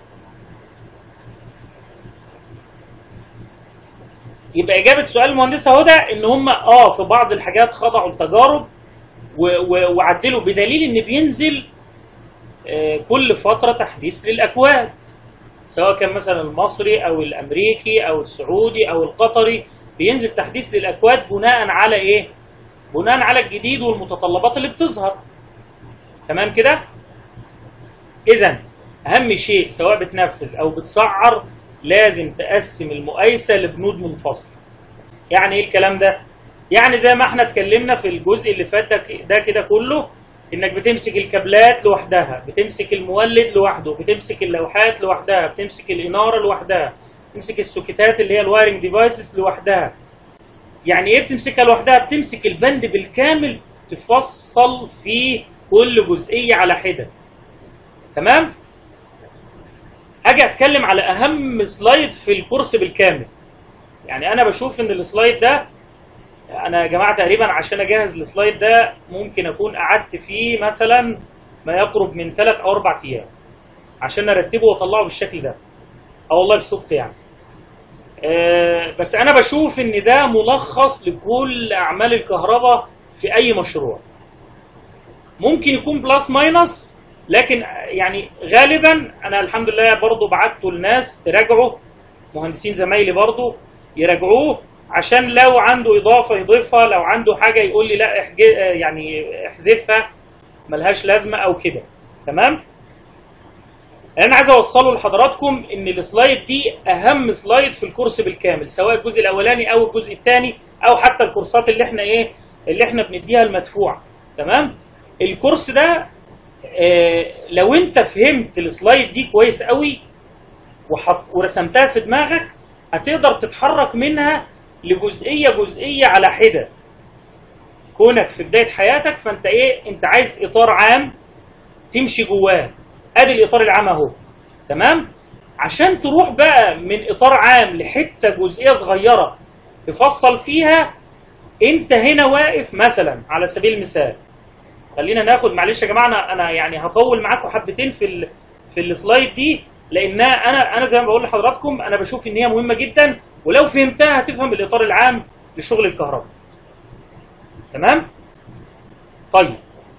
يبقى اجابه سؤال المهندسه هدى ان هم اه في بعض الحاجات خضعوا لتجارب و- و- وعدلوا بدليل ان بينزل آه، كل فتره تحديث للاكواد سواء كان مثلا المصري او الامريكي او السعودي او القطري بينزل تحديث للاكواد بناء على ايه؟ بناء على الجديد والمتطلبات اللي بتظهر. تمام كده؟ اذا اهم شيء سواء بتنفذ او بتسعر لازم تقسم المقايسه لبنود منفصله يعني ايه الكلام ده يعني زي ما احنا اتكلمنا في الجزء اللي فات ده ك- ده كده كله انك بتمسك الكابلات لوحدها بتمسك المولد لوحده بتمسك اللوحات لوحدها بتمسك الاناره لوحدها بتمسك السوكيتات اللي هي الوايرنج ديفايسز لوحدها يعني ايه بتمسكها لوحدها بتمسك البند بالكامل تفصل فيه كل جزئيه على حده تمام اجي اتكلم على اهم سلايد في الكورس بالكامل يعني انا بشوف ان السلايد ده انا يا جماعه تقريبا عشان اجهز السلايد ده ممكن اكون قعدت فيه مثلا ما يقرب من 3 او 4 ايام عشان ارتبه واطلعه بالشكل ده اه والله بصدق يعني آه، بس انا بشوف ان ده ملخص لكل اعمال الكهرباء في اي مشروع ممكن يكون بلس ماينس لكن يعني غالبا انا الحمد لله برضو بعته لناس تراجعه مهندسين زمايلي برضو يراجعوه عشان لو عنده اضافه يضيفها لو عنده حاجه يقول لي لا احج... يعني احذفها ملهاش لازمه او كده تمام انا عايز اوصله لحضراتكم ان السلايد دي اهم سلايد في الكورس بالكامل سواء الجزء الاولاني او الجزء الثاني او حتى الكورسات اللي احنا ايه اللي احنا بنديها المدفوعه تمام الكورس ده آه لو انت فهمت السلايد دي كويس قوي وحط ورسمتها في دماغك هتقدر تتحرك منها لجزئيه جزئيه على حده كونك في بدايه حياتك فانت ايه انت عايز اطار عام تمشي جواه ادي الاطار العام اهو تمام عشان تروح بقى من اطار عام لحته جزئيه صغيره تفصل فيها انت هنا واقف مثلا على سبيل المثال خلينا ناخد معلش يا جماعه انا انا يعني هطول معاكم حبتين في ال في السلايد دي لانها انا انا زي ما بقول لحضراتكم انا بشوف ان هي مهمه جدا ولو فهمتها هتفهم الاطار العام لشغل الكهرباء تمام طيب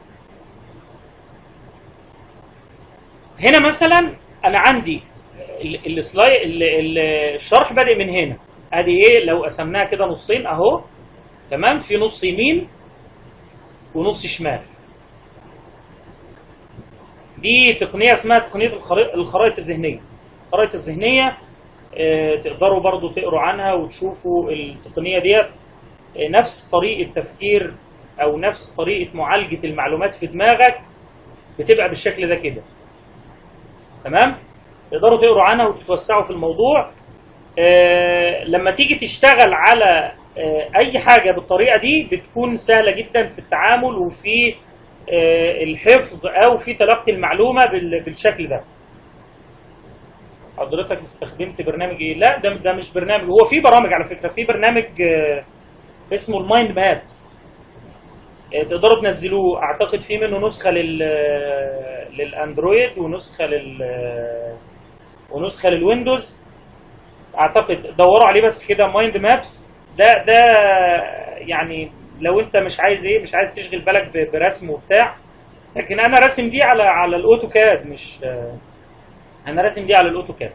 هنا مثلا انا عندي ال- السلاي ال- ال- الشرح بادئ من هنا ادي ايه لو قسمناها كده نصين اهو تمام في نص يمين ونص شمال دي تقنيه اسمها تقنيه الخري- الخرائط الذهنيه الخرائط الذهنيه آه، تقدروا برضو تقروا عنها وتشوفوا التقنيه ديت آه، نفس طريقه تفكير او نفس طريقه معالجه المعلومات في دماغك بتبقى بالشكل ده كده تمام تقدروا تقروا عنها وتتوسعوا في الموضوع آه، لما تيجي تشتغل على آه، اي حاجه بالطريقه دي بتكون سهله جدا في التعامل وفي آه، الحفظ او في تلقي المعلومه بال- بالشكل ده حضرتك استخدمت برنامج ايه لا ده ده مش برنامج هو في برامج على فكره في برنامج آه، اسمه المايند مابس تقدروا تنزلوه اعتقد في منه نسخه لل للاندرويد ونسخه لل ونسخه للويندوز اعتقد دوروا عليه بس كده مايند مابس ده ده يعني لو انت مش عايز ايه مش عايز تشغل بالك ب- برسم وبتاع لكن انا راسم دي على على الاوتوكاد مش انا راسم دي على الاوتوكاد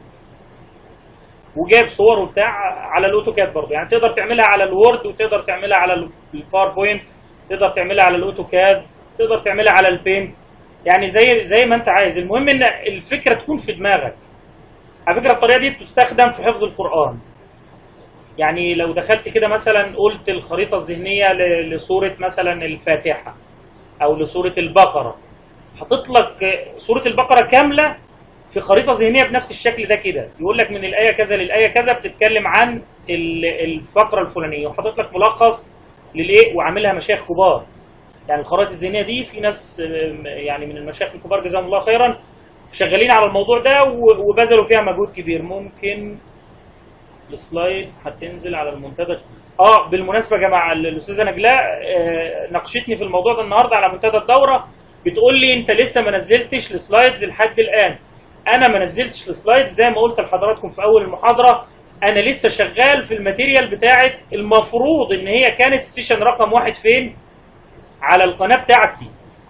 وجايب صور وبتاع على الاوتوكاد برضه يعني تقدر تعملها على الوورد وتقدر تعملها على الباوربوينت تقدر تعملها على الاوتوكاد تقدر تعملها على البينت يعني زي زي ما انت عايز المهم ان الفكره تكون في دماغك على فكره الطريقه دي بتستخدم في حفظ القران يعني لو دخلت كده مثلا قلت الخريطه الذهنيه ل- لسوره مثلا الفاتحه او لسوره البقره حاطط لك سوره البقره كامله في خريطه ذهنيه بنفس الشكل ده كده يقول لك من الايه كذا للايه كذا بتتكلم عن ال- الفقره الفلانيه وحاطط لك ملخص للايه وعاملها مشايخ كبار يعني الخرائط الذهنيه دي في ناس آم، يعني من المشايخ الكبار جزاهم الله خيرا شغالين على الموضوع ده و- وبذلوا فيها مجهود كبير ممكن السلايد هتنزل على المنتدى اه بالمناسبه يا جماعه الاستاذه نجلاء آه، ناقشتني في الموضوع ده النهارده على منتدى الدوره بتقول لي انت لسه ما نزلتش السلايدز لحد الان انا ما نزلتش السلايدز زي ما قلت لحضراتكم في اول المحاضره انا لسه شغال في الماتيريال بتاعت المفروض ان هي كانت السيشن رقم واحد فين على القناه بتاعتي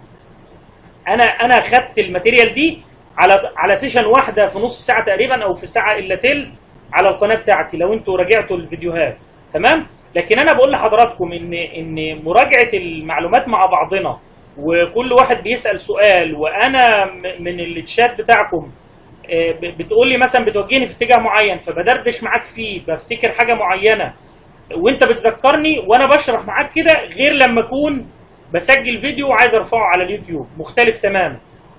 انا انا خدت الماتيريال دي على على سيشن واحده في نص ساعه تقريبا او في ساعه الا تلت على القناه بتاعتي لو انتوا راجعتوا الفيديوهات تمام لكن انا بقول لحضراتكم ان ان مراجعه المعلومات مع بعضنا وكل واحد بيسال سؤال وانا م- من التشات بتاعكم آه، ب- بتقول لي مثلا بتوجهني في اتجاه معين فبدردش معاك فيه بفتكر حاجه معينه وانت بتذكرني وانا بشرح معاك كده غير لما اكون بسجل فيديو وعايز ارفعه على اليوتيوب مختلف تماما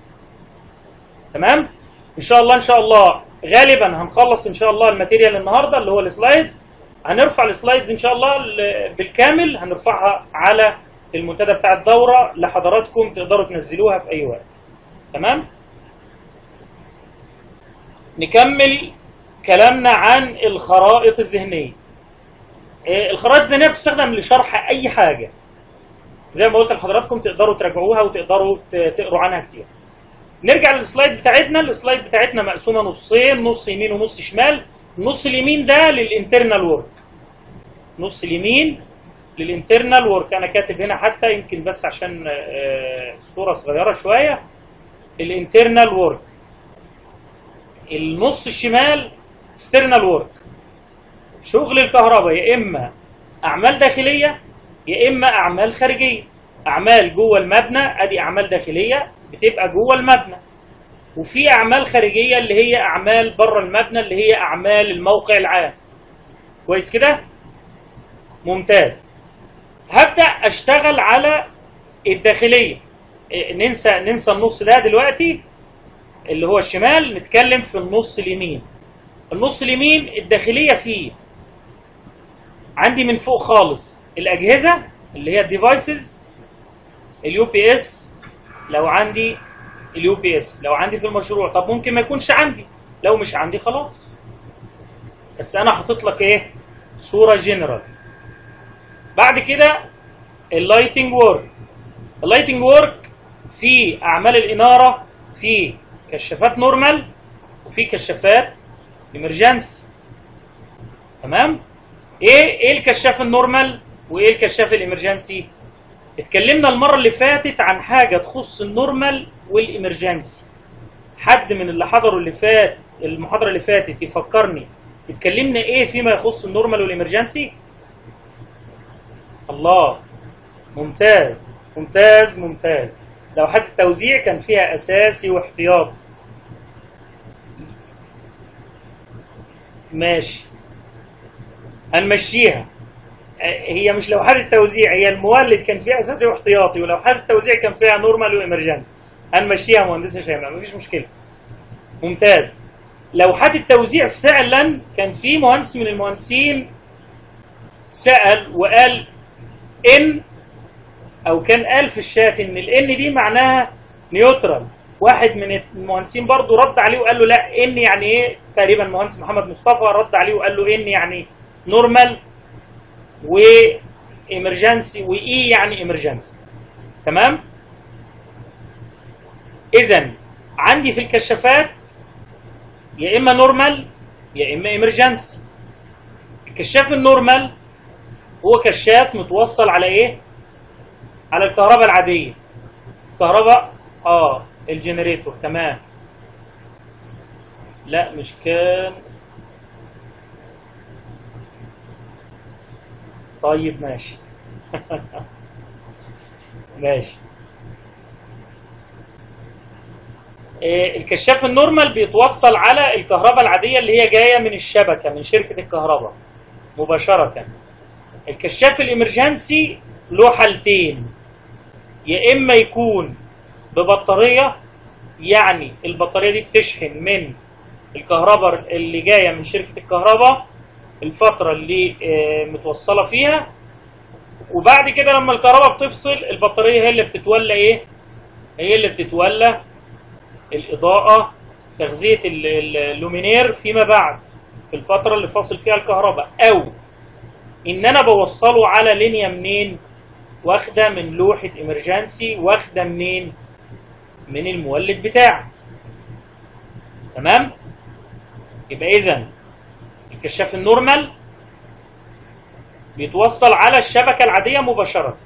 تمام ان شاء الله ان شاء الله غالبا هنخلص ان شاء الله الماتيريال النهارده اللي هو السلايدز هنرفع السلايدز ان شاء الله ال- بالكامل هنرفعها على المنتدى بتاع الدوره لحضراتكم تقدروا تنزلوها في اي وقت تمام نكمل كلامنا عن الخرائط الذهنيه إيه، الخرائط الذهنيه بتستخدم لشرح اي حاجه زي ما قلت لحضراتكم تقدروا تراجعوها وتقدروا ت- تقروا عنها كتير نرجع للسلايد بتاعتنا السلايد بتاعتنا مقسومه نصين نص يمين ونص شمال النص اليمين ده للانترنال ورك نص اليمين للانترنال ورك انا كاتب هنا حتى يمكن بس عشان آه، الصوره صغيره شويه الانترنال ورك النص الشمال اكسترنال ورك شغل الكهرباء يا اما اعمال داخليه يا اما اعمال خارجيه اعمال جوه المبنى ادي اعمال داخليه بتبقى جوه المبنى وفي اعمال خارجيه اللي هي اعمال بره المبنى اللي هي اعمال الموقع العام كويس كده ممتاز هبدا اشتغل على الداخليه إيه، ننسى ننسى النص ده دلوقتي اللي هو الشمال نتكلم في النص اليمين النص اليمين الداخليه فيه عندي من فوق خالص الاجهزه اللي هي الديفايسز اليو بي اس لو عندي اليو بي اس لو عندي في المشروع طب ممكن ما يكونش عندي لو مش عندي خلاص بس انا حاطط لك ايه صوره جنرال بعد كده اللايتنج وورك اللايتنج وورك في اعمال الاناره في كشافات نورمال وفي كشافات امرجنسي تمام ايه ايه الكشاف النورمال وايه الكشاف الامرجنسي اتكلمنا المره اللي فاتت عن حاجه تخص النورمال والامرجنسي حد من اللي حضروا اللي فات المحاضره اللي فاتت يفكرني اتكلمنا ايه فيما يخص النورمال والامرجنسي الله ممتاز ممتاز ممتاز لوحات التوزيع كان فيها اساسي واحتياطي ماشي هنمشيها هي مش لوحات التوزيع هي المولد كان فيها اساسي واحتياطي ولوحات التوزيع كان فيها نورمال وامرجنسي هنمشيها مهندسه شيماء مفيش مشكله ممتاز لوحات التوزيع فعلا كان في مهندس من المهندسين سأل وقال ان او كان قال في الشات ان الان دي معناها نيوترال واحد من المهندسين برضو رد عليه وقال له لا ان يعني ايه تقريبا المهندس محمد مصطفى رد عليه وقال له ان يعني نورمال و emergency واي يعني emergency تمام اذا عندي في الكشافات يا اما نورمال يا اما emergency الكشاف النورمال هو كشاف متوصل على ايه على الكهرباء العاديه كهرباء اه الجنريتور تمام لا مش كان طيب ماشي ماشي إيه، الكشاف النورمال بيتوصل على الكهرباء العادية اللي هي جاية من الشبكة من شركة الكهرباء مباشرة الكشاف الامرجنسي له حالتين يا اما يكون ببطارية يعني البطارية دي بتشحن من الكهرباء اللي جاية من شركة الكهرباء الفترة اللي آه، متوصلة فيها وبعد كده لما الكهرباء بتفصل البطارية هي اللي بتتولى ايه؟ هي اللي بتتولى الإضاءة تغذية ال- ال- اللومينير فيما بعد في الفترة اللي فاصل فيها الكهرباء أو إن أنا بوصله على لينيا منين؟ واخدة من لوحة إمرجنسي واخدة منين؟ من المولد بتاعي تمام؟ يبقى إذا الكشاف النورمال بيتوصل على الشبكة العادية مباشرة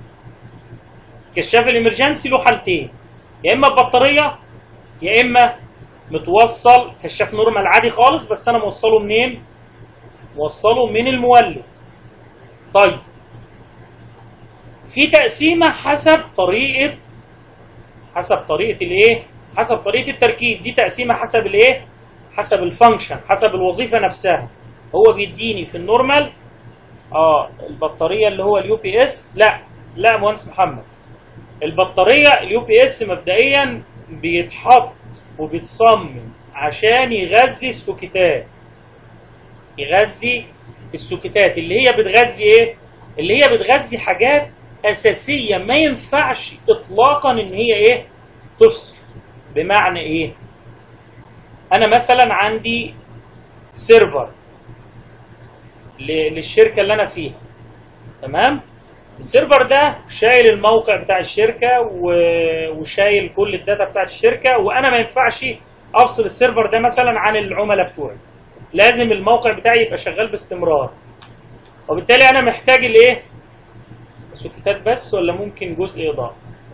كشاف الامرجنسي له حالتين يا اما ببطارية يا اما متوصل كشاف نورمال عادي خالص بس انا موصله منين موصله من المولد طيب في تقسيمة حسب طريقة حسب طريقة الايه حسب طريقه التركيب دي تقسيمه حسب الايه حسب الفانكشن حسب الوظيفه نفسها هو بيديني في النورمال اه البطاريه اللي هو اليو بي اس لا لا مهندس محمد البطاريه اليو بي اس مبدئيا بيتحط وبيتصمم عشان يغذي السوكيتات يغذي السوكيتات اللي هي بتغذي ايه اللي هي بتغذي حاجات اساسيه ما ينفعش اطلاقا ان هي ايه تفصل بمعنى ايه انا مثلا عندي سيرفر ل- للشركه اللي انا فيها تمام السيرفر ده شايل الموقع بتاع الشركه و- وشايل كل الداتا بتاع الشركه وانا ما ينفعش افصل السيرفر ده مثلا عن العملاء بتوعي لازم الموقع بتاعي يبقى شغال باستمرار وبالتالي انا محتاج الايه سوكيتات بس ولا ممكن جزء اضافي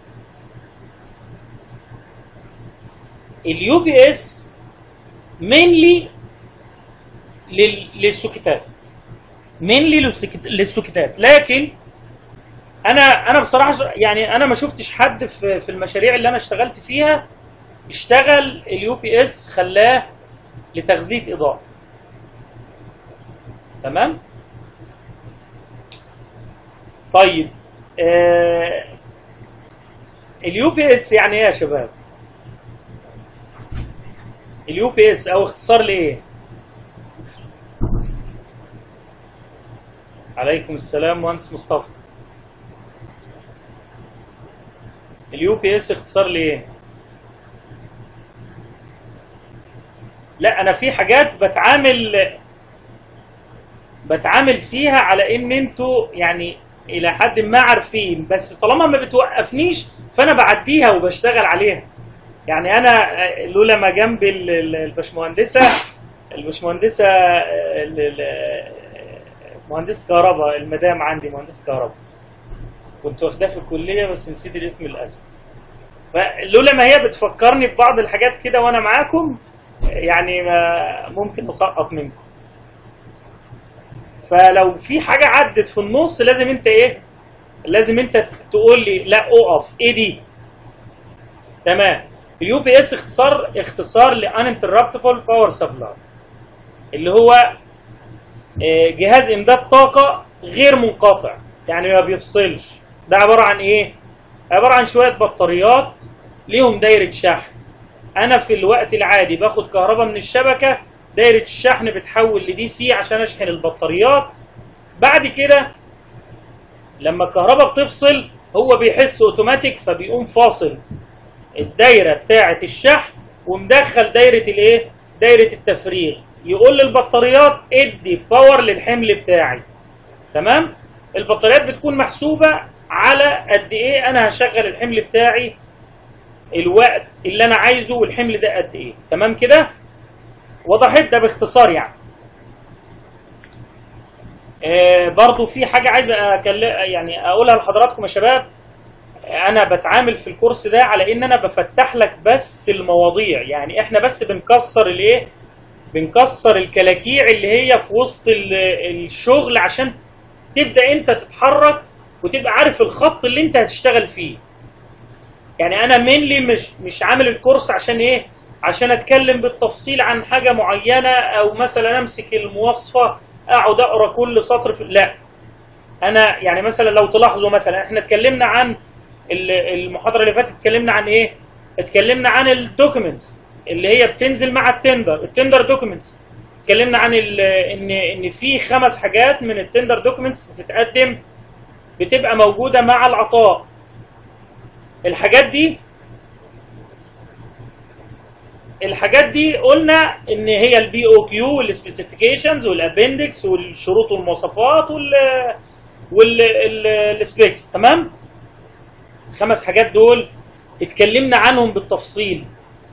اليو بي اس مينلي للسوكيتات مينلي للسوكيتات لكن انا انا بصراحه يعني انا ما شفتش حد في في المشاريع اللي انا اشتغلت فيها اشتغل اليو بي اس خلاه لتغذيه اضاءه تمام طيب آه اليو بي اس يعني ايه يا شباب اليو بي اس او اختصار لايه عليكم السلام مهندس مصطفى اليو بي اس اختصار لايه لا انا في حاجات بتعامل بتعامل فيها على ان انتوا يعني الى حد ما عارفين بس طالما ما بتوقفنيش فانا بعديها وبشتغل عليها يعني انا لولا ما جنبي ال- ال- الباشمهندسه الباشمهندسه ال- ال- مهندسه كهرباء المدام عندي مهندسه كهرباء كنت واخداها في الكليه بس نسيت الاسم للاسف فلولا ما هي بتفكرني ببعض الحاجات كده وانا معاكم يعني ما ممكن اسقط منكم فلو في حاجه عدت في النص لازم انت ايه لازم انت تقول لي لا اقف ايه دي تمام اليو بي اس اختصار اختصار ل uninterruptible power supply اللي هو آه، جهاز امداد طاقه غير منقطع يعني ما بيفصلش ده عباره عن ايه عباره عن شويه بطاريات ليهم دايره شحن انا في الوقت العادي باخد كهرباء من الشبكه دايره الشحن بتحول لدي سي عشان اشحن البطاريات بعد كده لما الكهرباء بتفصل هو بيحس اوتوماتيك فبيقوم فاصل الدايره بتاعه الشحن ومدخل دايره الايه دايره التفريغ يقول للبطاريات ادي باور للحمل بتاعي تمام البطاريات بتكون محسوبه على قد ايه انا هشغل الحمل بتاعي الوقت اللي انا عايزه والحمل ده قد ايه تمام كده وضحت ده باختصار يعني آه برضو في حاجه عايز أكل... يعني اقولها لحضراتكم يا شباب انا بتعامل في الكورس ده على ان انا بفتح لك بس المواضيع يعني احنا بس بنكسر الايه بنكسر الكلاكيع اللي هي في وسط ال- الشغل عشان تبدا انت تتحرك وتبقى عارف الخط اللي انت هتشتغل فيه يعني انا مينلي مش مش عامل الكورس عشان ايه عشان اتكلم بالتفصيل عن حاجه معينه او مثلا امسك المواصفه اقعد اقرا كل سطر في لا انا يعني مثلا لو تلاحظوا مثلا احنا اتكلمنا عن ال- المحاضره اللي فاتت اتكلمنا عن ايه اتكلمنا عن الدوكيومنتس اللي هي بتنزل مع التندر التندر دوكيومنتس اتكلمنا عن ال- ان ان في خمس حاجات من التندر دوكيومنتس بتتقدم بتبقى موجوده مع العطاء الحاجات دي الحاجات دي قلنا ان هي البي او كيو والسبيسيفيكيشنز والابندكس والشروط والمواصفات وال والسبيكس تمام خمس حاجات دول اتكلمنا عنهم بالتفصيل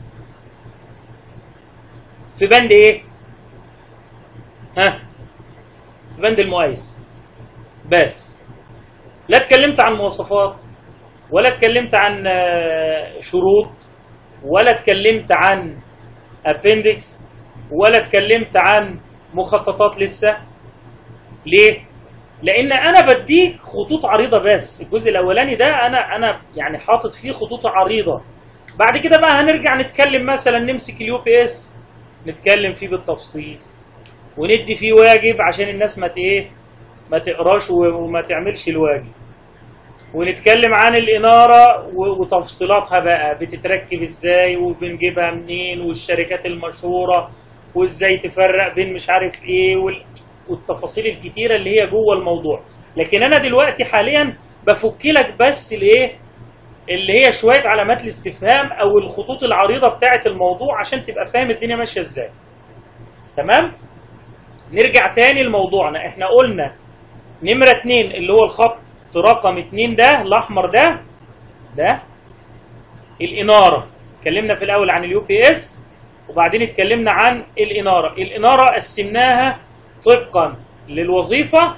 في بند ايه ها في بند المقايسه بس لا اتكلمت عن مواصفات ولا اتكلمت عن آه، شروط ولا اتكلمت عن ابندكس ولا اتكلمت عن مخططات لسه ليه لان انا بديك خطوط عريضه بس الجزء الاولاني ده انا انا يعني حاطط فيه خطوط عريضه بعد كده بقى هنرجع نتكلم مثلا نمسك اليو بي اس نتكلم فيه بالتفصيل وندي فيه واجب عشان الناس ما ت- ايه ما تقراش و- وما تعملش الواجب ونتكلم عن الإنارة و- وتفصيلاتها بقى بتتركب ازاي وبنجيبها منين والشركات المشهورة وازاي تفرق بين مش عارف ايه وال... والتفاصيل الكتيرة اللي هي جوه الموضوع لكن انا دلوقتي حاليا بفك لك بس الايه اللي هي شوية علامات الاستفهام او الخطوط العريضة بتاعة الموضوع عشان تبقى فاهم الدنيا ماشية ازاي تمام نرجع تاني لموضوعنا احنا قلنا نمرة اتنين اللي هو الخط رقم اتنين ده الاحمر ده ده الانارة اتكلمنا في الاول عن اليو بي اس وبعدين اتكلمنا عن الانارة الانارة قسمناها طبقا للوظيفة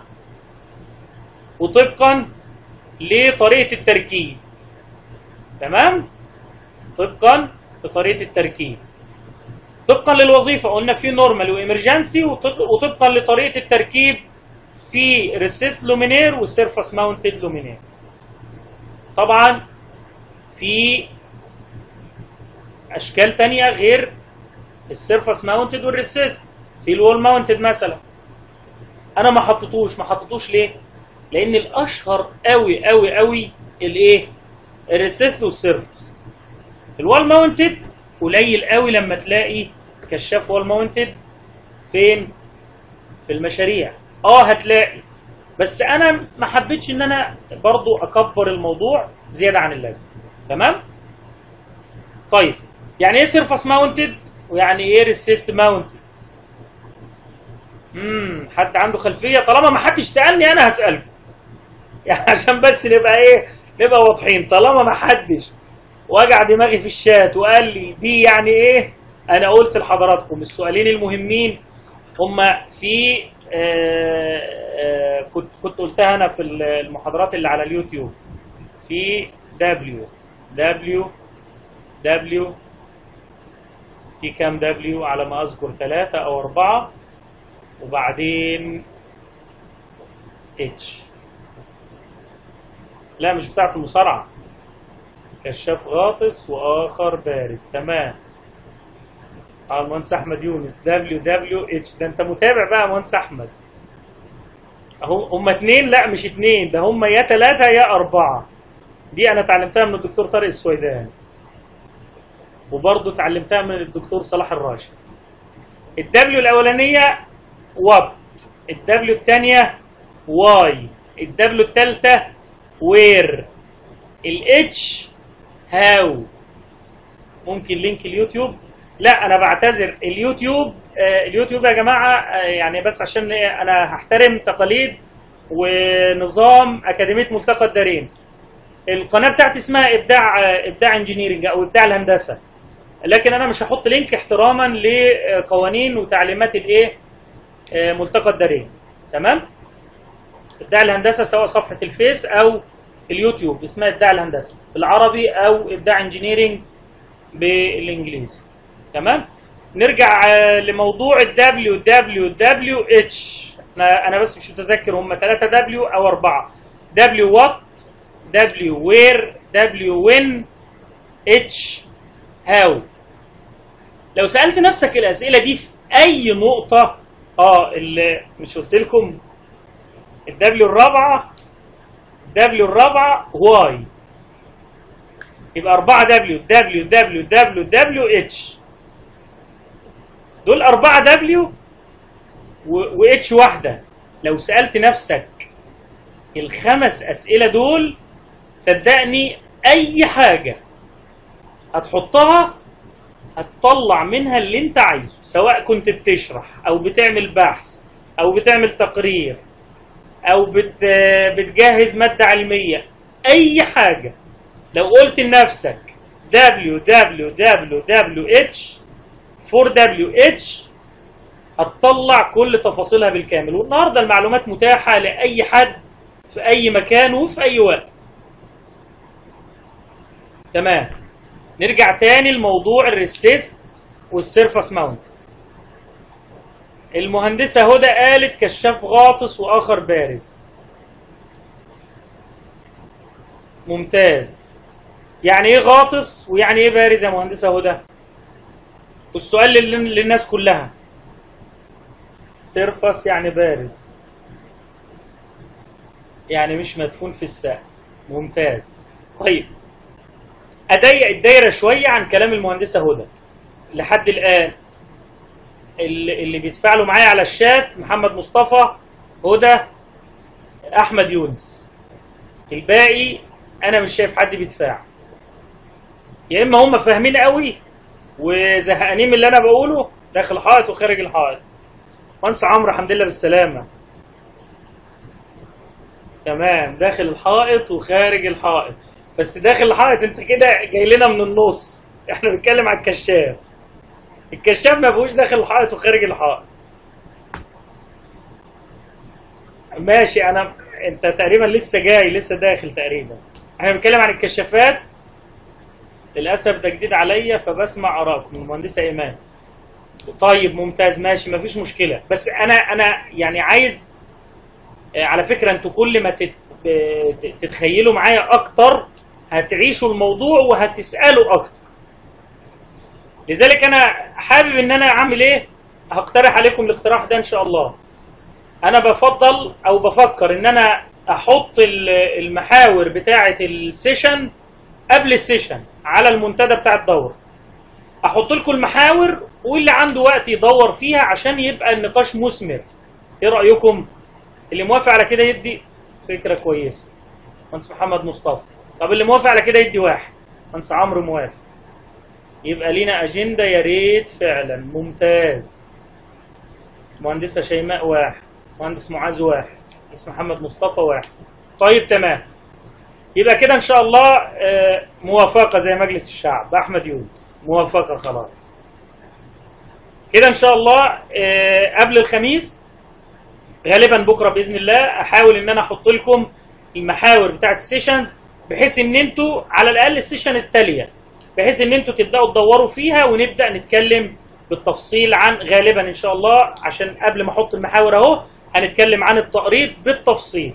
وطبقا لطريقة التركيب تمام طبقا لطريقة التركيب طبقا للوظيفة قلنا في نورمال وإمرجنسي وطبقا لطريقة التركيب في ريسيست لومينير وسيرفس ماونتد لومينير طبعا في أشكال تانية غير السيرفس ماونتد والريسيست في الوول ماونتد مثلا أنا ما حطيتوش ما حطيتوش ليه؟ لأن الأشهر قوي قوي قوي الإيه؟ الريسيست والسيرفس الوال ماونتد قليل قوي لما تلاقي كشاف وال ماونتد فين في المشاريع اه هتلاقي بس انا ما حبيتش ان انا برضو اكبر الموضوع زياده عن اللازم تمام طيب يعني ايه سيرفس ماونتد ويعني ايه ريسيست ماونتد امم حد عنده خلفيه طالما ما حدش سالني انا هسالكم يعني عشان بس نبقى ايه نبقى واضحين طالما ما حدش وجع دماغي في الشات وقال لي دي يعني ايه انا قلت لحضراتكم السؤالين المهمين هما في آه آه كنت كنت قلتها انا في المحاضرات اللي على اليوتيوب في دبليو دبليو دبليو في كام دبليو على ما اذكر ثلاثة او اربعة وبعدين اتش لا مش بتاعت المصارعة كشاف غاطس واخر بارز تمام اه المهندس احمد يونس دبليو دبليو اتش ده انت متابع بقى يا مهندس احمد اهو هم اتنين لا مش اتنين ده هم يا تلاتة يا اربعة دي انا اتعلمتها من الدكتور طارق السويدان وبرضه اتعلمتها من الدكتور صلاح الراشد الدبليو الاولانية وات الدبليو الثانية واي الدبليو الثالثة وير الاتش هاو ممكن لينك اليوتيوب لا انا بعتذر اليوتيوب آه اليوتيوب يا جماعه آه يعني بس عشان انا هحترم تقاليد ونظام اكاديميه ملتقى الدارين القناه بتاعتي اسمها ابداع آه ابداع انجينيرنج او ابداع الهندسه لكن انا مش هحط لينك احتراما لقوانين وتعليمات الايه ملتقى الدارين تمام ابداع الهندسه سواء صفحه الفيس او اليوتيوب اسمها ابداع الهندسه بالعربي او ابداع انجينيرنج بالانجليزي تمام نرجع لموضوع الدبليو دبليو دبليو اتش انا انا بس مش متذكر هم 3 دبليو او 4 دبليو وات دبليو وير دبليو وين اتش هاو لو سالت نفسك الاسئله دي في اي نقطه اه اللي مش قلت لكم الدبليو الرابعه دبليو الرابعه واي يبقى 4 دبليو دبليو دبليو دبليو دبليو اتش دول 4 دبليو واتش واحده لو سالت نفسك الخمس اسئله دول صدقني اي حاجه هتحطها هتطلع منها اللي انت عايزه سواء كنت بتشرح او بتعمل بحث او بتعمل تقرير او بت بتجهز ماده علميه اي حاجه لو قلت لنفسك www.h 4WH هتطلع كل تفاصيلها بالكامل والنهارده المعلومات متاحة لأي حد في أي مكان وفي أي وقت تمام نرجع تاني لموضوع الريسيست والسيرفس ماونت المهندسة هدى قالت كشاف غاطس وآخر بارز ممتاز يعني ايه غاطس ويعني ايه بارز يا مهندسه هدى والسؤال لل- للناس كلها سيرفس يعني بارز يعني مش مدفون في السقف ممتاز طيب اضيق الدايره شويه عن كلام المهندسه هدى لحد الان اللي اللي بيتفاعلوا معايا على الشات محمد مصطفى هدى احمد يونس الباقي انا مش شايف حد بيتفاعل يا اما هم فاهمين قوي وزهقانين من اللي انا بقوله داخل الحائط وخارج الحائط مهندس عمرو الحمد لله بالسلامه تمام داخل الحائط وخارج الحائط بس داخل الحائط انت كده جاي لنا من النص احنا بنتكلم على الكشاف الكشاف ما فيهوش داخل الحائط وخارج الحائط ماشي انا انت تقريبا لسه جاي لسه داخل تقريبا احنا بنتكلم عن الكشافات للاسف ده جديد عليا فبسمع ارائكم المهندسه ايمان طيب ممتاز ماشي مفيش مشكله بس انا انا يعني عايز آه، على فكره انتوا كل ما تت- ب- تتخيلوا معايا اكتر هتعيشوا الموضوع وهتسالوا اكتر لذلك انا حابب ان انا اعمل ايه هقترح عليكم الاقتراح ده ان شاء الله انا بفضل او بفكر ان انا احط ال- المحاور بتاعه السيشن قبل السيشن على المنتدى بتاع الدوره احط لكم المحاور واللي عنده وقت يدور فيها عشان يبقى النقاش مثمر ايه رايكم اللي موافق على كده يدي فكره كويسه مهندس محمد مصطفى طب اللي موافق على كده يدي واحد مهندس عمرو موافق يبقى لينا اجنده يا ريت فعلا ممتاز مهندسه شيماء واحد مهندس معاذ واحد مهندس محمد مصطفى واحد طيب تمام يبقى كده ان شاء الله آه، موافقه زي مجلس الشعب احمد يونس موافقه خلاص كده ان شاء الله آه، قبل الخميس غالبا بكره باذن الله احاول ان انا احط لكم المحاور بتاعت السيشنز بحيث ان انتوا على الاقل السيشن التاليه بحيث ان انتوا تبداوا تدوروا فيها ونبدا نتكلم بالتفصيل عن غالبا ان شاء الله عشان قبل ما احط المحاور اهو هنتكلم عن التقريب بالتفصيل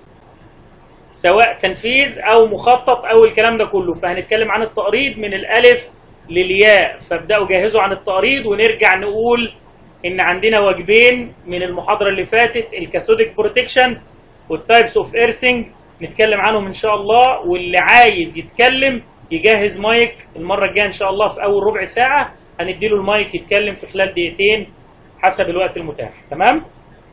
سواء تنفيذ او مخطط او الكلام ده كله فهنتكلم عن التقريض من الالف للياء فابداوا جهزوا عن التقريض ونرجع نقول ان عندنا واجبين من المحاضره اللي فاتت الكاثوديك بروتكشن والتايبس اوف ايرسنج نتكلم عنهم ان شاء الله واللي عايز يتكلم يجهز مايك المره الجايه ان شاء الله في اول ربع ساعه هنديله المايك يتكلم في خلال دقيقتين حسب الوقت المتاح تمام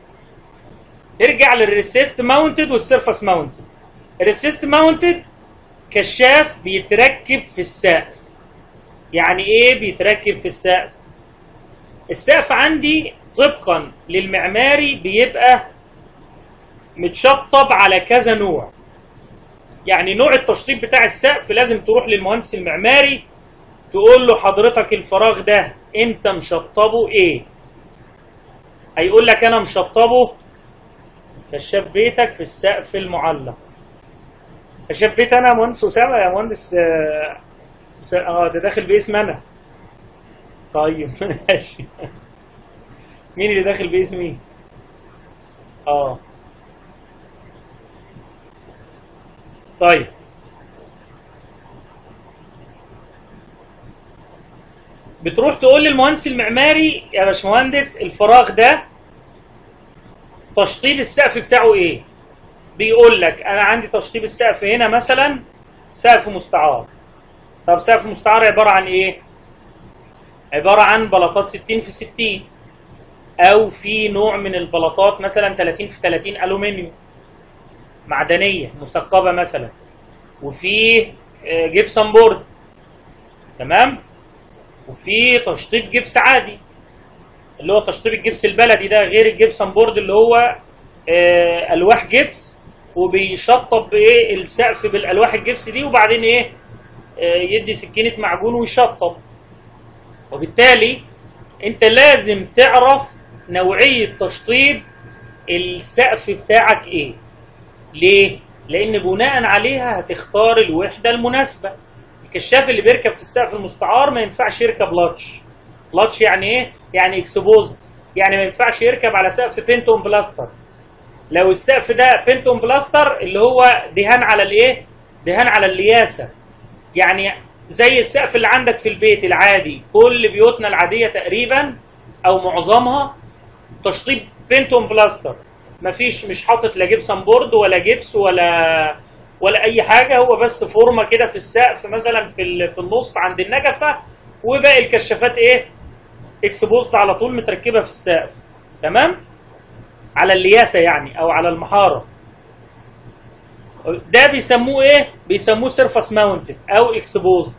نرجع للريسيست ماونتد والسيرفس ماونتد الريسيست ماونتد كشاف بيتركب في السقف يعني ايه بيتركب في السقف السقف عندي طبقا للمعماري بيبقى متشطب على كذا نوع يعني نوع التشطيب بتاع السقف لازم تروح للمهندس المعماري تقول له حضرتك الفراغ ده انت مشطبه ايه هيقول لك انا مشطبه كشاف بيتك في السقف المعلق كشاف بيت انا يا مهندس اسامه يا مهندس اه أسا- آه، ده داخل باسم انا طيب ماشي مين اللي داخل باسمي اه طيب بتروح تقول للمهندس المعماري يا باشمهندس الفراغ ده تشطيب السقف بتاعه ايه بيقول لك انا عندي تشطيب السقف هنا مثلا سقف مستعار طب سقف مستعار عباره عن ايه عباره عن بلاطات 60 في 60 او في نوع من البلاطات مثلا 30 في 30 الومنيوم معدنيه مثقبه مثلا وفي آه، جبسن بورد تمام وفي تشطيب جبس عادي اللي هو تشطيب الجبس البلدي ده غير الجبسن بورد اللي هو آه، الواح جبس وبيشطب بايه السقف بالالواح الجبس دي وبعدين ايه آه، يدي سكينه معجون ويشطب وبالتالي انت لازم تعرف نوعيه تشطيب السقف بتاعك ايه ليه لان بناء عليها هتختار الوحده المناسبه الكشاف اللي بيركب في السقف المستعار ما ينفعش يركب لاتش لاتش يعني ايه يعني اكسبوزد يعني ما ينفعش يركب على سقف بنتون بلاستر لو السقف ده بنتون بلاستر اللي هو دهان على الايه دهان على الياسه يعني زي السقف اللي عندك في البيت العادي كل بيوتنا العاديه تقريبا او معظمها تشطيب بنتون بلاستر مفيش مش حاطط لا جبسن بورد ولا جبس ولا ولا اي حاجه هو بس فورمه كده في السقف مثلا في ال- في النص عند النجفه وباقي الكشافات ايه اكسبوزد على طول متركبه في السقف تمام على الياسه يعني او على المحاره ده بيسموه ايه بيسموه سيرفاس ماونتد او اكسبوزد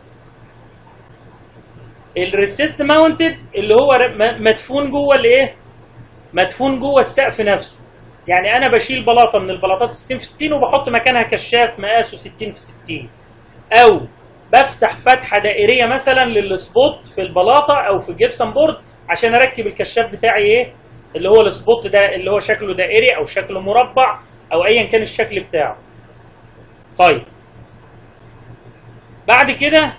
الريسيست ماونتد اللي هو ر- م- مدفون جوه الايه مدفون جوه السقف نفسه يعني انا بشيل بلاطه من البلاطات 60 في 60 وبحط مكانها كشاف مقاسه 60 في 60 او بفتح فتحه دائريه مثلا للسبوت في البلاطه او في الجبسن بورد عشان اركب الكشاف بتاعي ايه اللي هو السبوت ده اللي هو شكله دائري او شكله مربع او ايا كان الشكل بتاعه طيب بعد كده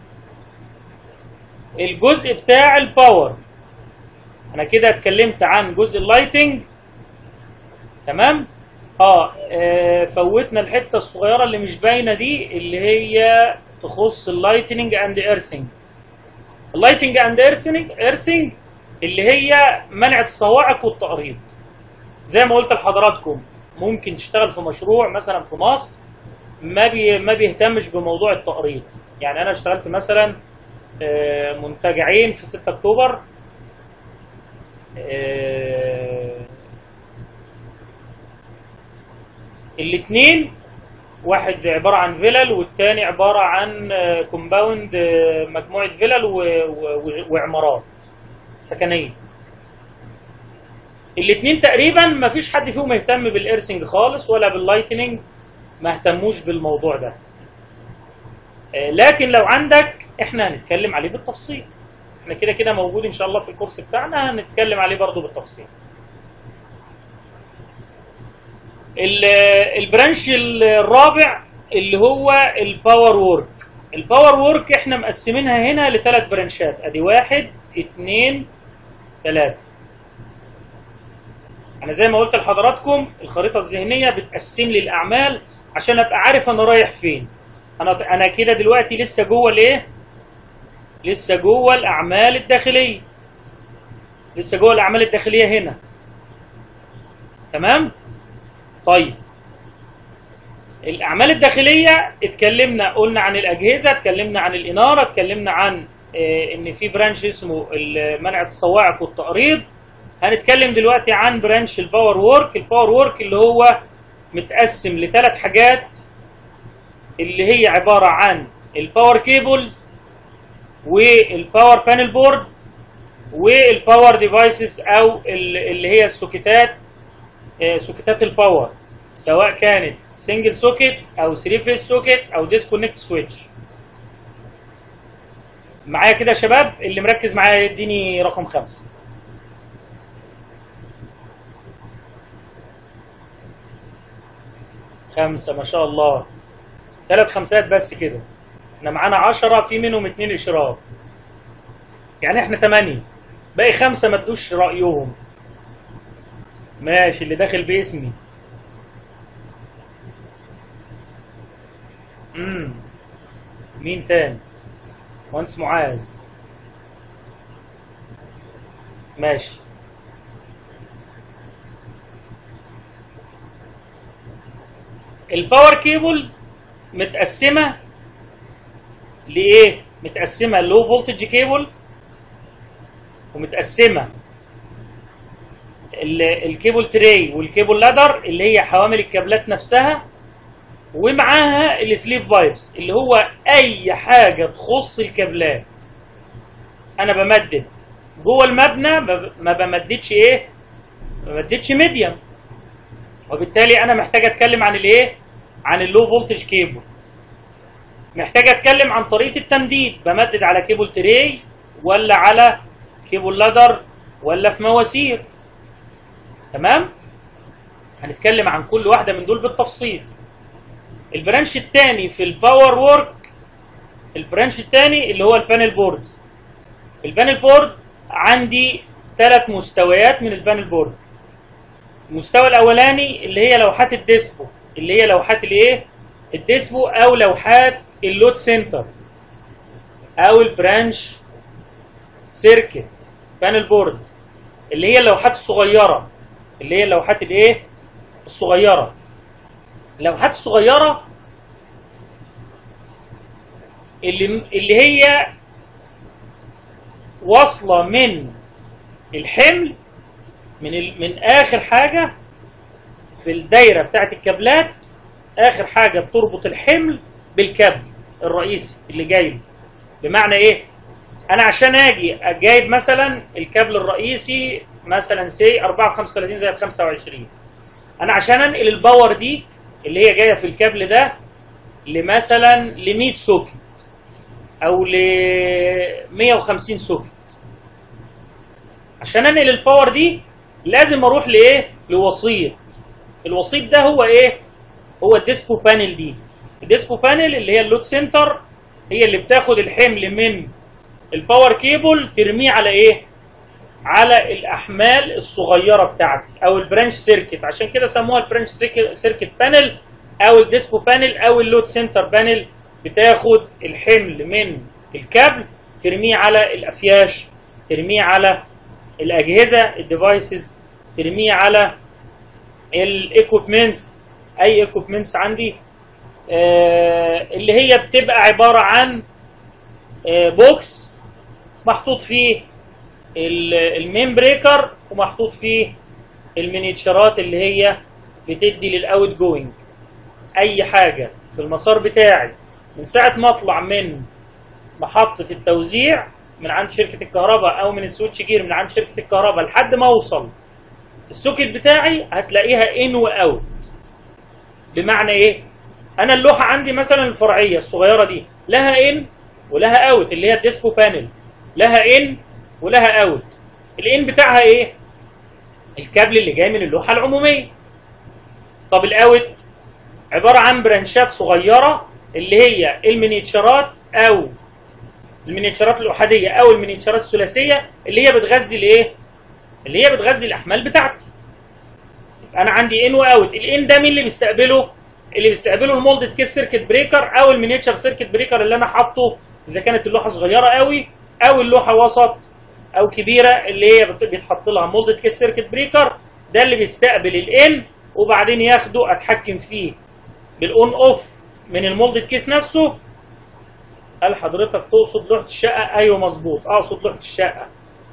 الجزء بتاع الباور انا كده اتكلمت عن جزء اللايتنج تمام اه آه، فوتنا الحته الصغيره اللي مش باينه دي اللي هي تخص اللايتنج اند ايرثنج اللايتنج اند ايرثنج ايرثنج اللي هي منع الصواعق والتقريض زي ما قلت لحضراتكم ممكن تشتغل في مشروع مثلا في مصر ما بي ما بيهتمش بموضوع التقريض يعني انا اشتغلت مثلا آه، منتجعين في 6 اكتوبر الاثنين واحد عبارة عن فيلل والتاني عبارة عن آه، كومباوند آه، مجموعة فيلل و- و- وعمارات سكنية الاثنين تقريبا ما فيش حد فيهم يهتم بالإيرسنج خالص ولا باللايتنينج ما اهتموش بالموضوع ده آه، لكن لو عندك احنا هنتكلم عليه بالتفصيل احنا كده كده موجود ان شاء الله في الكورس بتاعنا هنتكلم عليه برضو بالتفصيل ال- البرانش الرابع اللي هو الباور وورك الباور وورك احنا مقسمينها هنا لثلاث برانشات ادي واحد اتنين تلاتة انا زي ما قلت لحضراتكم الخريطة الذهنية بتقسم لي الاعمال عشان ابقى عارف انا رايح فين انا انا كده دلوقتي لسه جوه الايه لسه جوه الاعمال الداخليه لسه جوه الاعمال الداخليه هنا تمام طيب الاعمال الداخليه اتكلمنا قلنا عن الاجهزه اتكلمنا عن الاناره اتكلمنا عن آه، ان في برانش اسمه ال- منع الصواعق والتقريض هنتكلم دلوقتي عن برانش الباور وورك الباور وورك اللي هو متقسم لثلاث حاجات اللي هي عباره عن الباور كيبلز والباور بانل بورد والباور ديفايسز او ال- اللي هي السوكيتات آه، سوكيتات الباور سواء كانت سنجل سوكيت او 3 فيس سوكيت او ديسكونكت سويتش معايا كده يا شباب اللي مركز معايا يديني رقم خمسة خمسة ما شاء الله ثلاث خمسات بس كده احنا معانا عشرة في منهم اتنين اشراف يعني احنا تمانية باقي خمسة ما ادوش رأيهم ماشي اللي داخل باسمي امم مين تاني مهندس معاذ ماشي الباور كيبلز متقسمة لإيه؟ متقسمة لو فولتج كيبل ومتقسمة ال- الكيبل تري والكيبل لادر اللي هي حوامل الكابلات نفسها ومعاها السليف بايبس اللي هو اي حاجه تخص الكابلات انا بمدد جوه المبنى ما- ما بمددش ايه ما بمددش ميديم وبالتالي انا محتاج اتكلم عن الايه عن اللو فولتج كيبل محتاج اتكلم عن طريقه التمديد بمدد على كيبل تري ولا على كيبل لادر ولا في مواسير تمام هنتكلم عن كل واحده من دول بالتفصيل البرانش الثاني في الباور وورك البرانش الثاني اللي هو البانل بوردز البانل بورد عندي ثلاث مستويات من البانل بورد المستوى الاولاني اللي هي لوحات الديسبو اللي هي لوحات الايه الديسبو او لوحات اللود سنتر او البرانش سيركت بانل بورد اللي هي اللوحات الصغيره اللي هي اللوحات الايه الصغيره اللوحات الصغيره اللي اللي هي واصله من الحمل من ال... من اخر حاجه في الدايره بتاعت الكابلات اخر حاجه بتربط الحمل بالكابل الرئيسي اللي جاي له. بمعنى ايه انا عشان اجي جايب مثلا الكابل الرئيسي مثلا سي 435 زائد 25 انا عشان انقل الباور دي اللي هي جايه في الكابل ده لمثلا ل 100 سوكت او ل 150 سوكت عشان انقل الباور دي لازم اروح لايه لوسيط الوسيط ده هو ايه هو الديسبو بانل دي الديسبو بانل اللي هي اللود سنتر هي اللي بتاخد الحمل من الباور كيبل ترميه على ايه على الاحمال الصغيره بتاعتي او البرانش سيركت عشان كده سموها البرانش سيركت بانل او الديسبو بانل او اللود سنتر بانل بتاخد الحمل من الكابل ترميه على الافياش ترميه على الاجهزه الديفايسز ترميه على الايكوبمنتس اي ايكوبمنتس عندي آه اللي هي بتبقى عباره عن آه بوكس محطوط فيه المين بريكر ومحطوط فيه المينيتشرات اللي هي بتدي للاوت جوينج اي حاجه في المسار بتاعي من ساعه ما اطلع من محطه التوزيع من عند شركه الكهرباء او من السويتش جير من عند شركه الكهرباء لحد ما اوصل السوكت بتاعي هتلاقيها ان واوت بمعنى ايه انا اللوحه عندي مثلا الفرعيه الصغيره دي لها ان ولها اوت اللي هي الديسبو بانل لها ان ولها اوت الان بتاعها ايه الكابل اللي جاي من اللوحه العموميه طب الاوت عباره عن برانشات صغيره اللي هي المينيتشرات او المينيتشرات الاحاديه او المينيتشرات الثلاثيه اللي هي بتغذي الايه اللي هي بتغذي الاحمال بتاعتي انا عندي ان واوت الان ده مين اللي بيستقبله اللي بيستقبله المولدد كيس سيركت بريكر او المينيتشر سيركت بريكر اللي انا حاطه اذا كانت اللوحه صغيره قوي او اللوحه وسط او كبيره اللي هي بيتحط لها مولدد كيس سيركت بريكر ده اللي بيستقبل الان وبعدين ياخده اتحكم فيه بالاون اوف من المولدد كيس نفسه هل حضرتك تقصد لوحه الشقه ايوه مظبوط اقصد لوحه الشقه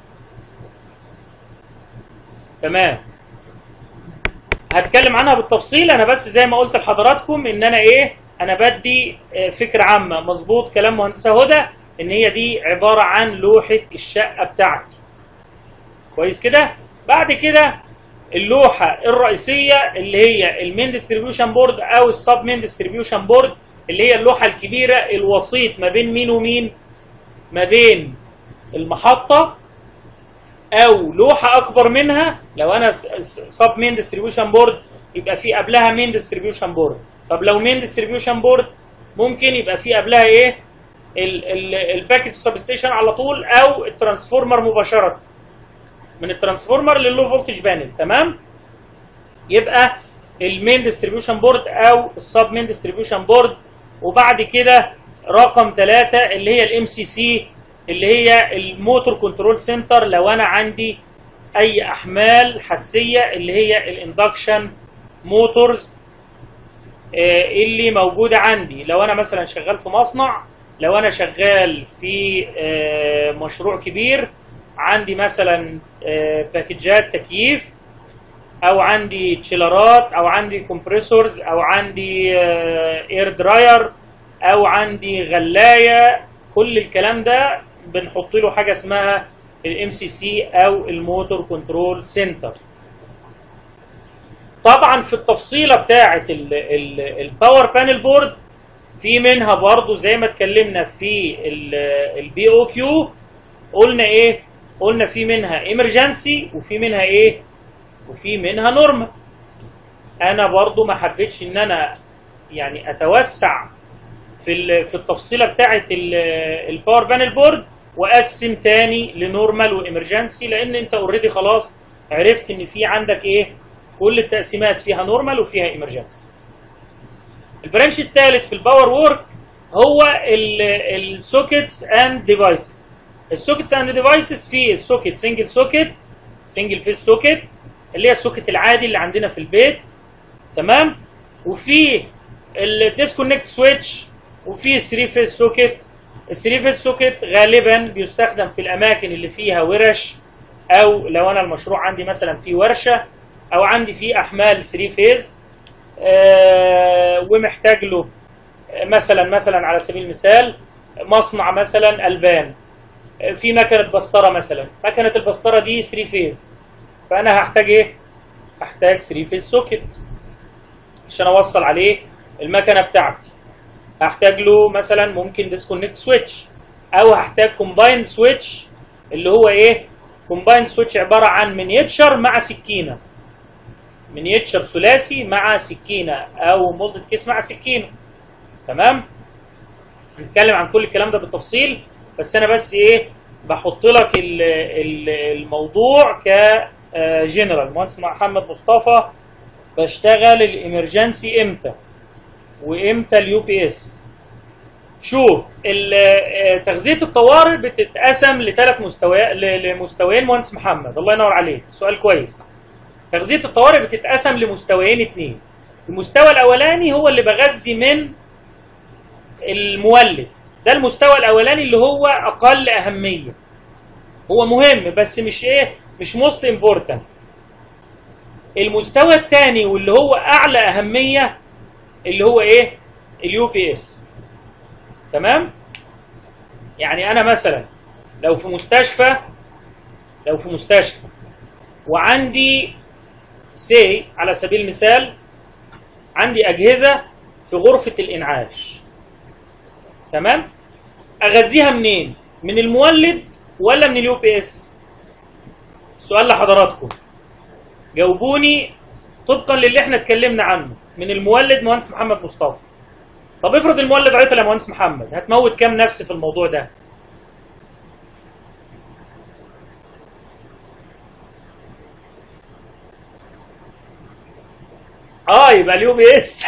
تمام هتكلم عنها بالتفصيل انا بس زي ما قلت لحضراتكم ان انا ايه انا بدي فكره عامه مظبوط كلام مهندسه هدى ان هي دي عباره عن لوحه الشقه بتاعتي كويس كده بعد كده اللوحه الرئيسيه اللي هي المين ديستريبيوشن بورد او السب مين ديستريبيوشن بورد اللي هي اللوحه الكبيره الوسيط ما بين مين ومين ما بين المحطه او لوحه اكبر منها لو انا سب مين ديستريبيوشن بورد يبقى في قبلها مين ديستريبيوشن بورد طب لو مين ديستريبيوشن بورد ممكن يبقى في قبلها ايه الباكج سب ستيشن على طول او الترانسفورمر مباشره من الترانسفورمر لللو فولتج بانل تمام يبقى المين ديستريبيوشن بورد او السب مين ديستريبيوشن بورد وبعد كده رقم ثلاثة اللي هي الام سي سي اللي هي الموتور كنترول سنتر لو انا عندي اي احمال حسيه اللي هي الاندكشن موتورز اللي موجوده عندي لو انا مثلا شغال في مصنع لو انا شغال في مشروع كبير عندي مثلا باكجات تكييف او عندي تشيلرات او عندي كومبريسورز او عندي اير دراير او عندي غلايه كل الكلام ده بنحط له حاجه اسمها الام سي سي او الموتور كنترول سنتر طبعا في التفصيله بتاعه الباور بانل بورد في منها برضو زي ما اتكلمنا في البي او كيو قلنا ايه قلنا في منها ايمرجنسي وفي منها ايه وفي منها نورمال انا برضو ما حبيتش ان انا يعني اتوسع في في التفصيله بتاعه الباور بانل بورد واقسم تاني لنورمال وامرجنسي لان انت اوريدي خلاص عرفت ان في عندك ايه كل التقسيمات فيها نورمال وفيها امرجنسي البرانش الثالث في الباور وورك هو السوكيتس اند ديفايسز السوكيتس اند ديفايسز في السوكيت سنجل سوكيت سنجل فيس سوكيت اللي هي السوكيت العادي اللي عندنا في البيت تمام وفي الديسكونكت سويتش وفي 3 فيس سوكيت ال 3 فيس سوكيت غالبا بيستخدم في الاماكن اللي فيها ورش او لو انا المشروع عندي مثلا في ورشه او عندي فيه احمال 3 فيز آه ومحتاج له مثلا مثلا على سبيل المثال مصنع مثلا البان في مكنه بسطره مثلا مكنه البسطره دي 3 فيز فانا هحتاج ايه هحتاج 3 فيز سوكيت عشان اوصل عليه المكنه بتاعتي هحتاج له مثلا ممكن ديسكونكت سويتش او هحتاج كومباين سويتش اللي هو ايه كومباين سويتش عباره عن منيتشر مع سكينه منيتشر ثلاثي مع سكينه او مولدد كيس مع سكينه تمام هنتكلم عن كل الكلام ده بالتفصيل بس انا بس ايه بحط لك ال- ال- الموضوع ك جنرال مهندس محمد مصطفى بشتغل الامرجنسي امتى وامتى اليو بي اس شوف ال- آه، تغذيه الطوارئ بتتقسم لثلاث مستويات لمستويين مهندس محمد الله ينور عليك سؤال كويس تغذيه الطوارئ بتتقسم لمستويين اثنين المستوى الاولاني هو اللي بغذي من المولد ده المستوى الاولاني اللي هو اقل اهميه هو مهم بس مش ايه مش موست امبورتنت المستوى الثاني واللي هو اعلى اهميه اللي هو ايه اليو بي اس تمام يعني انا مثلا لو في مستشفى لو في مستشفى وعندي سي على سبيل المثال عندي اجهزه في غرفه الانعاش تمام اغذيها منين من المولد ولا من اليو بي اس سؤال لحضراتكم جاوبوني طبقا للي احنا اتكلمنا عنه من المولد مهندس محمد مصطفى طب افرض المولد عطل يا مهندس محمد هتموت كام نفس في الموضوع ده اه يبقى اليو بي اس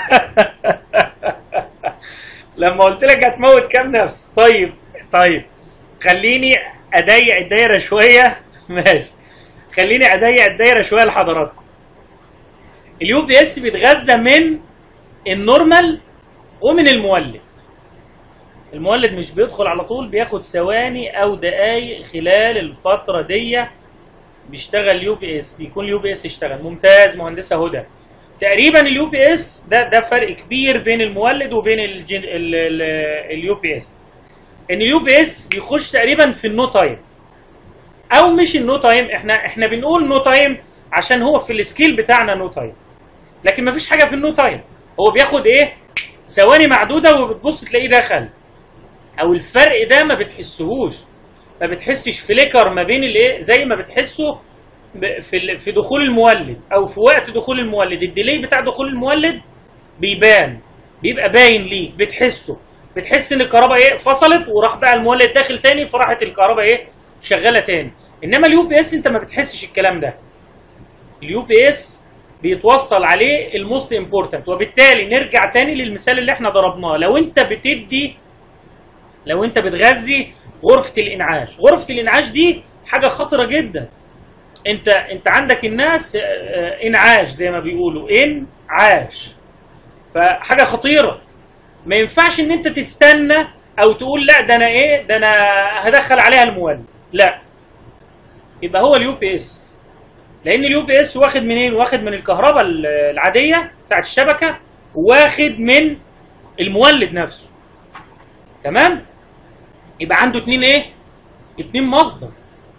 لما قلت لك هتموت كام نفس طيب طيب خليني اضيق الدايره شويه ماشي خليني اضيق الدايره شويه لحضراتكم اليو بي اس بيتغذى من النورمال ومن المولد المولد مش بيدخل على طول بياخد ثواني او دقايق خلال الفتره دي بيشتغل يو بي اس بيكون اليو بي اس اشتغل ممتاز مهندسه هدى تقريبا اليو بي اس ده ده فرق كبير بين المولد وبين الجن اليو بي اس ان اليو بي اس بيخش تقريبا في النو تايم او مش النو تايم احنا احنا بنقول نو تايم عشان هو في السكيل بتاعنا نو تايم لكن ما فيش حاجه في النو تايم هو بياخد ايه ثواني معدوده وبتبص تلاقيه دخل او الفرق ده ما بتحسهوش ما بتحسش فليكر ما بين الايه زي ما بتحسه ب- في ال- في دخول المولد او في وقت دخول المولد الديلي بتاع دخول المولد بيبان بيبقى باين ليك بتحسه بتحس ان الكهرباء ايه فصلت وراح بقى المولد داخل تاني فراحت الكهرباء ايه شغاله تاني انما اليو بي اس انت ما بتحسش الكلام ده اليو بي اس بيتوصل عليه الموست امبورتنت وبالتالي نرجع تاني للمثال اللي احنا ضربناه لو انت بتدي لو انت بتغذي غرفه الانعاش غرفه الانعاش دي حاجه خطره جدا انت انت عندك الناس اه، اه، انعاش زي ما بيقولوا انعاش فحاجه خطيره ما ينفعش ان انت تستنى او تقول لا ده انا ايه ده انا هدخل عليها المولد لا يبقى هو اليو بي اس لان اليو بي اس واخد منين واخد من الكهرباء ال- العاديه بتاعت الشبكه واخد من المولد نفسه تمام يبقى عنده اتنين ايه اتنين مصدر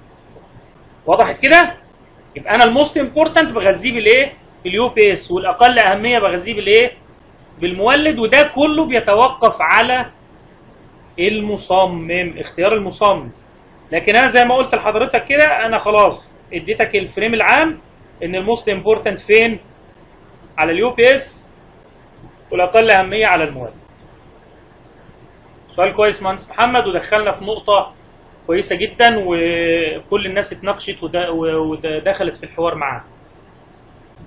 وضحت كده يبقى انا الموست امبورتنت بغذيه بالايه اليو بي اس والاقل اهميه بغذيه بالايه بالمولد وده كله بيتوقف على المصمم اختيار المصمم لكن انا زي ما قلت لحضرتك كده انا خلاص اديتك الفريم العام ان الموست امبورتنت فين على اليو بي اس والاقل اهميه على المولد سؤال كويس مهندس محمد ودخلنا في نقطه كويسه جدا وكل الناس اتناقشت ودا- ودخلت في الحوار معاه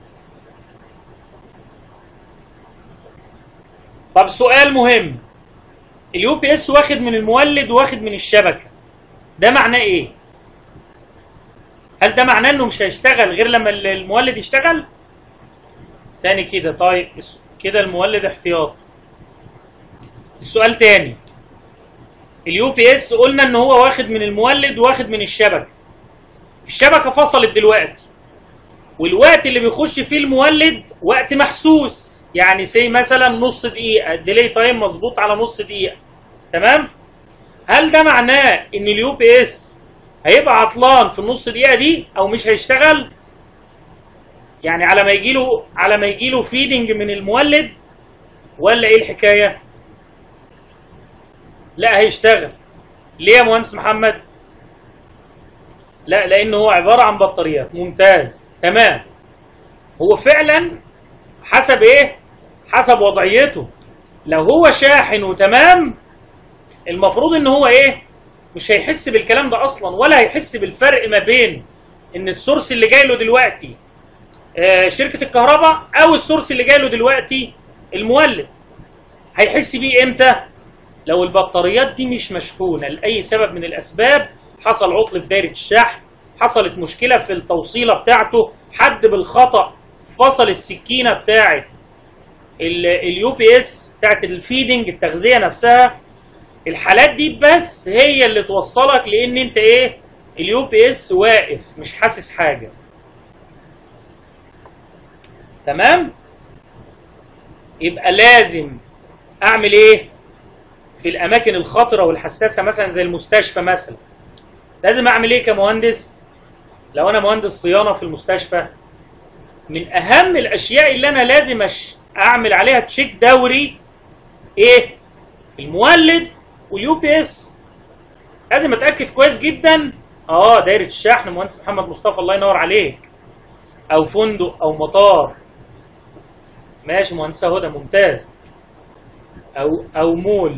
طب سؤال مهم اليو بي اس واخد من المولد واخد من الشبكه ده معناه ايه هل ده معناه انه مش هيشتغل غير لما المولد يشتغل تاني كده طيب كده المولد احتياطي السؤال تاني اليو بي اس قلنا ان هو واخد من المولد واخد من الشبكه الشبكه فصلت دلوقتي والوقت اللي بيخش فيه المولد وقت محسوس يعني سي مثلا نص دقيقه الديلي تايم مظبوط على نص دقيقه تمام هل ده معناه ان اليو بي اس هيبقى عطلان في النص دقيقه دي او مش هيشتغل يعني على ما يجي له على ما يجي له فيدنج من المولد ولا ايه الحكايه لا هيشتغل ليه يا مهندس محمد لا لان هو عباره عن بطاريات ممتاز تمام هو فعلا حسب ايه حسب وضعيته لو هو شاحن وتمام المفروض ان هو ايه مش هيحس بالكلام ده اصلا ولا هيحس بالفرق ما بين ان السورس اللي جاي له دلوقتي آه شركه الكهرباء او السورس اللي جاي له دلوقتي المولد هيحس بيه امتى لو البطاريات دي مش مشحونه لاي سبب من الاسباب حصل عطل في دايره الشحن حصلت مشكله في التوصيله بتاعته حد بالخطا فصل السكينه بتاعه اليو بي اس بتاعت الفيدنج التغذيه نفسها الحالات دي بس هي اللي توصلك لان انت ايه اليو بي اس واقف مش حاسس حاجه تمام يبقى لازم اعمل ايه في الاماكن الخطره والحساسه مثلا زي المستشفى مثلا لازم اعمل ايه كمهندس لو انا مهندس صيانه في المستشفى من اهم الاشياء اللي انا لازم أش... اعمل عليها تشيك دوري ايه المولد واليو بي اس لازم اتاكد كويس جدا اه دايره الشحن مهندس محمد مصطفى الله ينور عليك او فندق او مطار ماشي مهندسه هدى ممتاز او او مول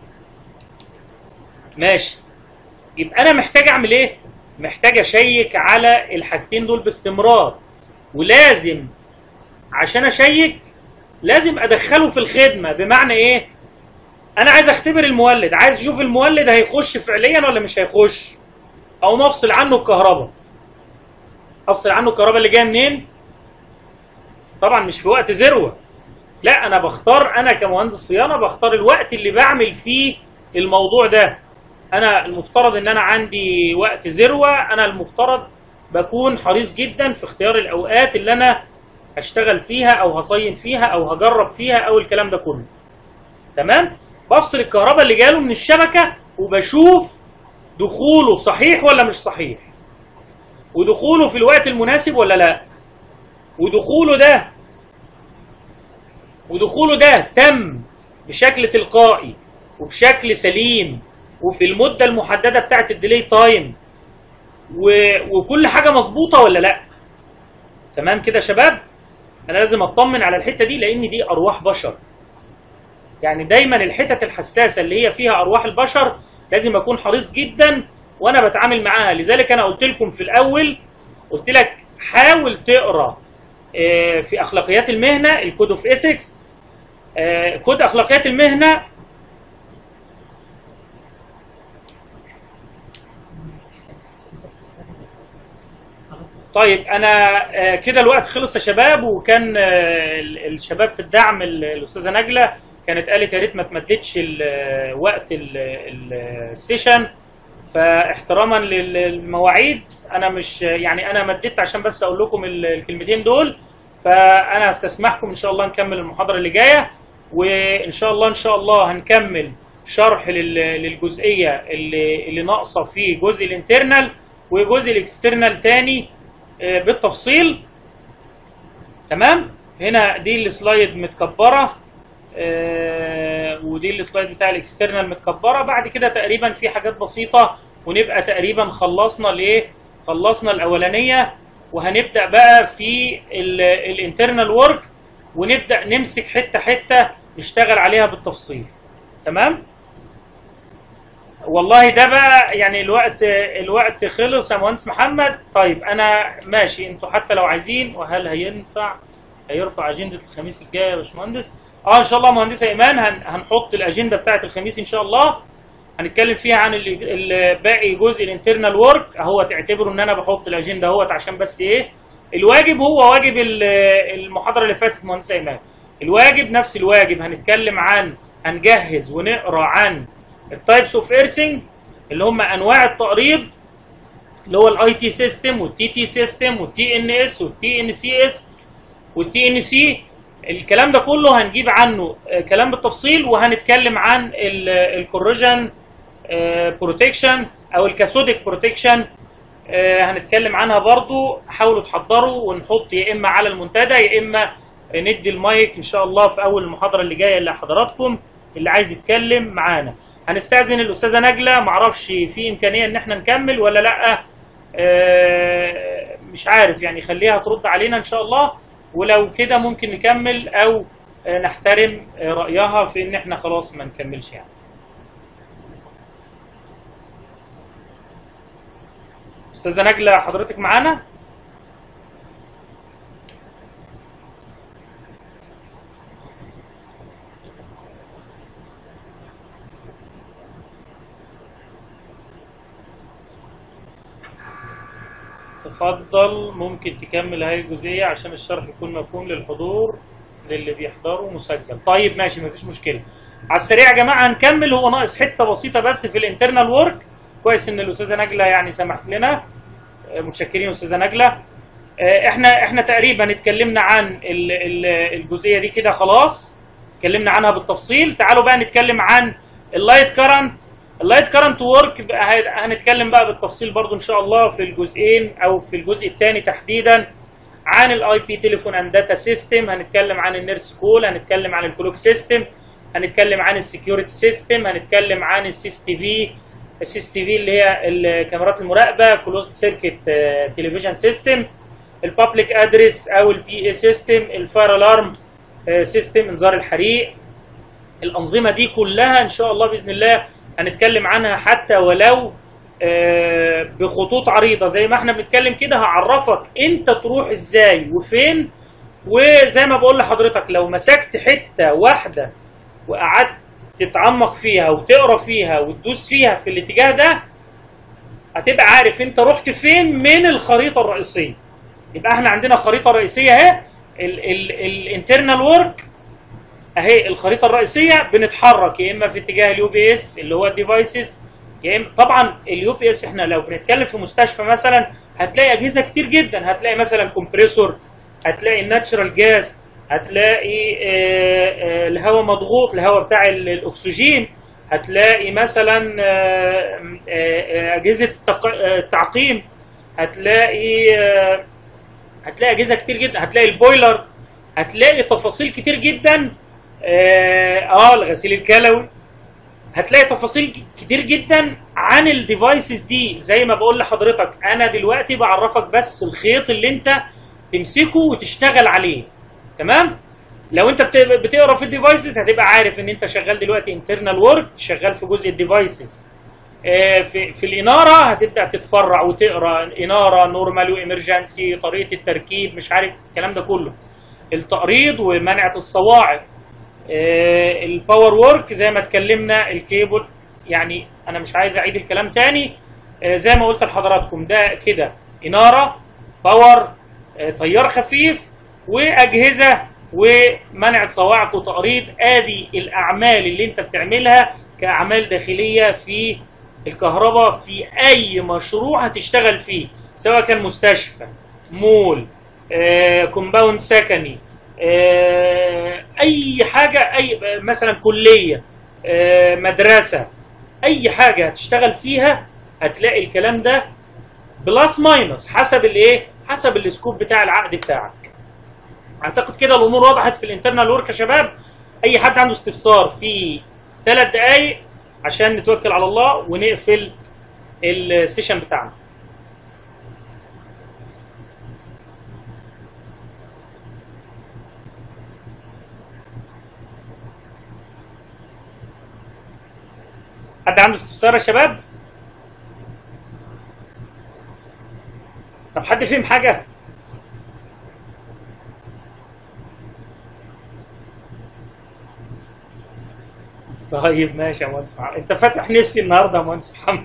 ماشي يبقى انا محتاج اعمل ايه محتاج اشيك على الحاجتين دول باستمرار ولازم عشان اشيك لازم ادخله في الخدمه بمعنى ايه انا عايز اختبر المولد عايز اشوف المولد هيخش فعليا ولا مش هيخش او مفصل عنه الكهرباء افصل عنه الكهرباء اللي جايه منين طبعا مش في وقت ذروه لا انا بختار انا كمهندس صيانه بختار الوقت اللي بعمل فيه الموضوع ده انا المفترض ان انا عندي وقت ذروه انا المفترض بكون حريص جدا في اختيار الاوقات اللي انا هشتغل فيها او هصين فيها او هجرب فيها او الكلام ده كله تمام بفصل الكهرباء اللي جاله من الشبكه وبشوف دخوله صحيح ولا مش صحيح ودخوله في الوقت المناسب ولا لا ودخوله ده ودخوله ده تم بشكل تلقائي وبشكل سليم وفي المده المحدده بتاعت الديلي تايم و... وكل حاجه مظبوطه ولا لا تمام كده يا شباب انا لازم اطمن على الحته دي لان دي ارواح بشر يعني دايما الحتت الحساسه اللي هي فيها ارواح البشر لازم اكون حريص جدا وانا بتعامل معاها لذلك انا قلت لكم في الاول قلت لك حاول تقرا في اخلاقيات المهنه الكود اوف ايثكس كود اخلاقيات المهنه طيب انا كده الوقت خلص يا شباب وكان الشباب في الدعم الاستاذه نجله كانت قالت يا ريت ما تمددش وقت السيشن فاحتراما للمواعيد انا مش يعني انا مددت عشان بس اقول لكم الكلمتين دول فانا استسمحكم ان شاء الله نكمل المحاضره اللي جايه وان شاء الله ان شاء الله هنكمل شرح للجزئيه اللي اللي ناقصه في جزء الانترنال وجزء الاكسترنال تاني بالتفصيل تمام هنا دي السلايد متكبره ودي السلايد بتاع الاكسترنال متكبره بعد كده تقريبا في حاجات بسيطه ونبقى تقريبا خلصنا الايه خلصنا الاولانيه وهنبدا بقى في الانترنال ورك ونبدا نمسك حته حته نشتغل عليها بالتفصيل تمام والله ده بقى يعني الوقت الوقت خلص يا مهندس محمد طيب انا ماشي انتوا حتى لو عايزين وهل هينفع هيرفع اجنده الخميس الجاي يا باشمهندس اه ان شاء الله مهندسه ايمان هن هنحط الاجنده بتاعه الخميس ان شاء الله هنتكلم فيها عن ال- ال- باقي جزء الانترنال ورك اهو تعتبروا ان انا بحط الاجنده اهوت عشان بس ايه الواجب هو واجب ال- المحاضره اللي فاتت مهندسه ايمان الواجب نفس الواجب هنتكلم عن هنجهز ونقرا عن التايبس اوف ايرسنج اللي هم انواع التقريض اللي هو الاي تي سيستم والتي تي سيستم والتي ان اس والتي ان سي اس والتي ان سي الكلام ده كله هنجيب عنه آه، كلام بالتفصيل وهنتكلم عن الكوريجن بروتكشن او الكاثوديك بروتكشن هنتكلم عنها برضو حاولوا تحضروا ونحط يا اما على المنتدى يا اما ندي المايك ان شاء الله في اول المحاضره اللي جايه لحضراتكم اللي عايز يتكلم معانا هنستاذن الاستاذه نجله معرفش في امكانيه ان احنا نكمل ولا لا آه، مش عارف يعني خليها ترد علينا ان شاء الله ولو كده ممكن نكمل او آه، نحترم آه، رايها في ان احنا خلاص ما نكملش يعني استاذه نجله حضرتك معانا تفضل ممكن تكمل هاي الجزئية عشان الشرح يكون مفهوم للحضور للي بيحضروا مسجل طيب ماشي مفيش مشكلة على السريع يا جماعة هنكمل هو ناقص حتة بسيطة بس في الانترنال وورك كويس ان الاستاذة نجلة يعني سمحت لنا آه، متشكرين استاذة نجلة آه، احنا احنا تقريبا اتكلمنا عن ال- ال- الجزئية دي كده خلاص اتكلمنا عنها بالتفصيل تعالوا بقى نتكلم عن اللايت كارنت اللايت كارنت وورك هنتكلم بقى بالتفصيل برضو ان شاء الله في الجزئين او في الجزء الثاني تحديدا عن الاي بي تليفون اند داتا سيستم هنتكلم عن النيرس كول هنتكلم عن الكلوك سيستم هنتكلم عن السكيورتي سيستم هنتكلم عن السيس تي في السيس تي في اللي هي الكاميرات المراقبه كلوزد سيركت تلفزيون سيستم البابليك ادريس او البي اي سيستم الفاير الارم سيستم انذار الحريق الانظمه دي كلها ان شاء الله باذن الله هنتكلم عنها حتى ولو آه، بخطوط عريضه زي ما احنا بنتكلم كده هعرفك انت تروح ازاي وفين وزي ما بقول لحضرتك لو مسكت حته واحده وقعدت تتعمق فيها وتقرا فيها وتدوس فيها في الاتجاه ده هتبقى عارف انت رحت فين من الخريطه الرئيسيه يبقى احنا عندنا خريطه رئيسيه اهي الانترنال ورك اهي الخريطه الرئيسيه بنتحرك يا اما في اتجاه اليو بي اس اللي هو الديفايسز يا اما طبعا اليو بي اس احنا لو بنتكلم في مستشفى مثلا هتلاقي اجهزه كتير جدا هتلاقي مثلا كومبريسور هتلاقي الناتشرال جاز هتلاقي آه، آه، الهواء مضغوط الهواء بتاع ال- الاكسجين هتلاقي مثلا آه، آه، آه، اجهزه التق- آه، التعقيم هتلاقي آه، هتلاقي اجهزه كتير جدا هتلاقي البويلر هتلاقي تفاصيل كتير جدا اه آه، الغسيل الكلوي هتلاقي تفاصيل كتير جدا عن الديفايسز دي زي ما بقول لحضرتك انا دلوقتي بعرفك بس الخيط اللي انت تمسكه وتشتغل عليه تمام لو انت بت- بتقرا في الديفايسز هتبقى عارف ان انت شغال دلوقتي انترنال ورك شغال في جزء الديفايسز آه، في في الاناره هتبدا تتفرع وتقرا اناره نورمال وامرجنسي طريقه التركيب مش عارف الكلام ده كله التقريض ومنعه الصواعق آه، الباور وورك زي ما اتكلمنا الكيبل يعني انا مش عايز اعيد الكلام تاني آه، زي ما قلت لحضراتكم ده كده اناره باور آه، تيار خفيف واجهزه ومنع صواعق وتقريض ادي الاعمال اللي انت بتعملها كاعمال داخليه في الكهرباء في اي مشروع هتشتغل فيه سواء كان مستشفى مول آه، كومباوند سكني آه، اي حاجه اي مثلا كليه آه، مدرسه اي حاجه هتشتغل فيها هتلاقي الكلام ده بلس ماينس حسب الايه حسب السكوب بتاع العقد بتاعك اعتقد كده الامور وضحت في الانترنال ورك يا شباب اي حد عنده استفسار في ثلاث دقائق عشان نتوكل على الله ونقفل السيشن بتاعنا حد عنده استفسار يا شباب طب حد فهم حاجه طيب ماشي يا مهندس محمد انت فاتح نفسي النهارده يا مهندس محمد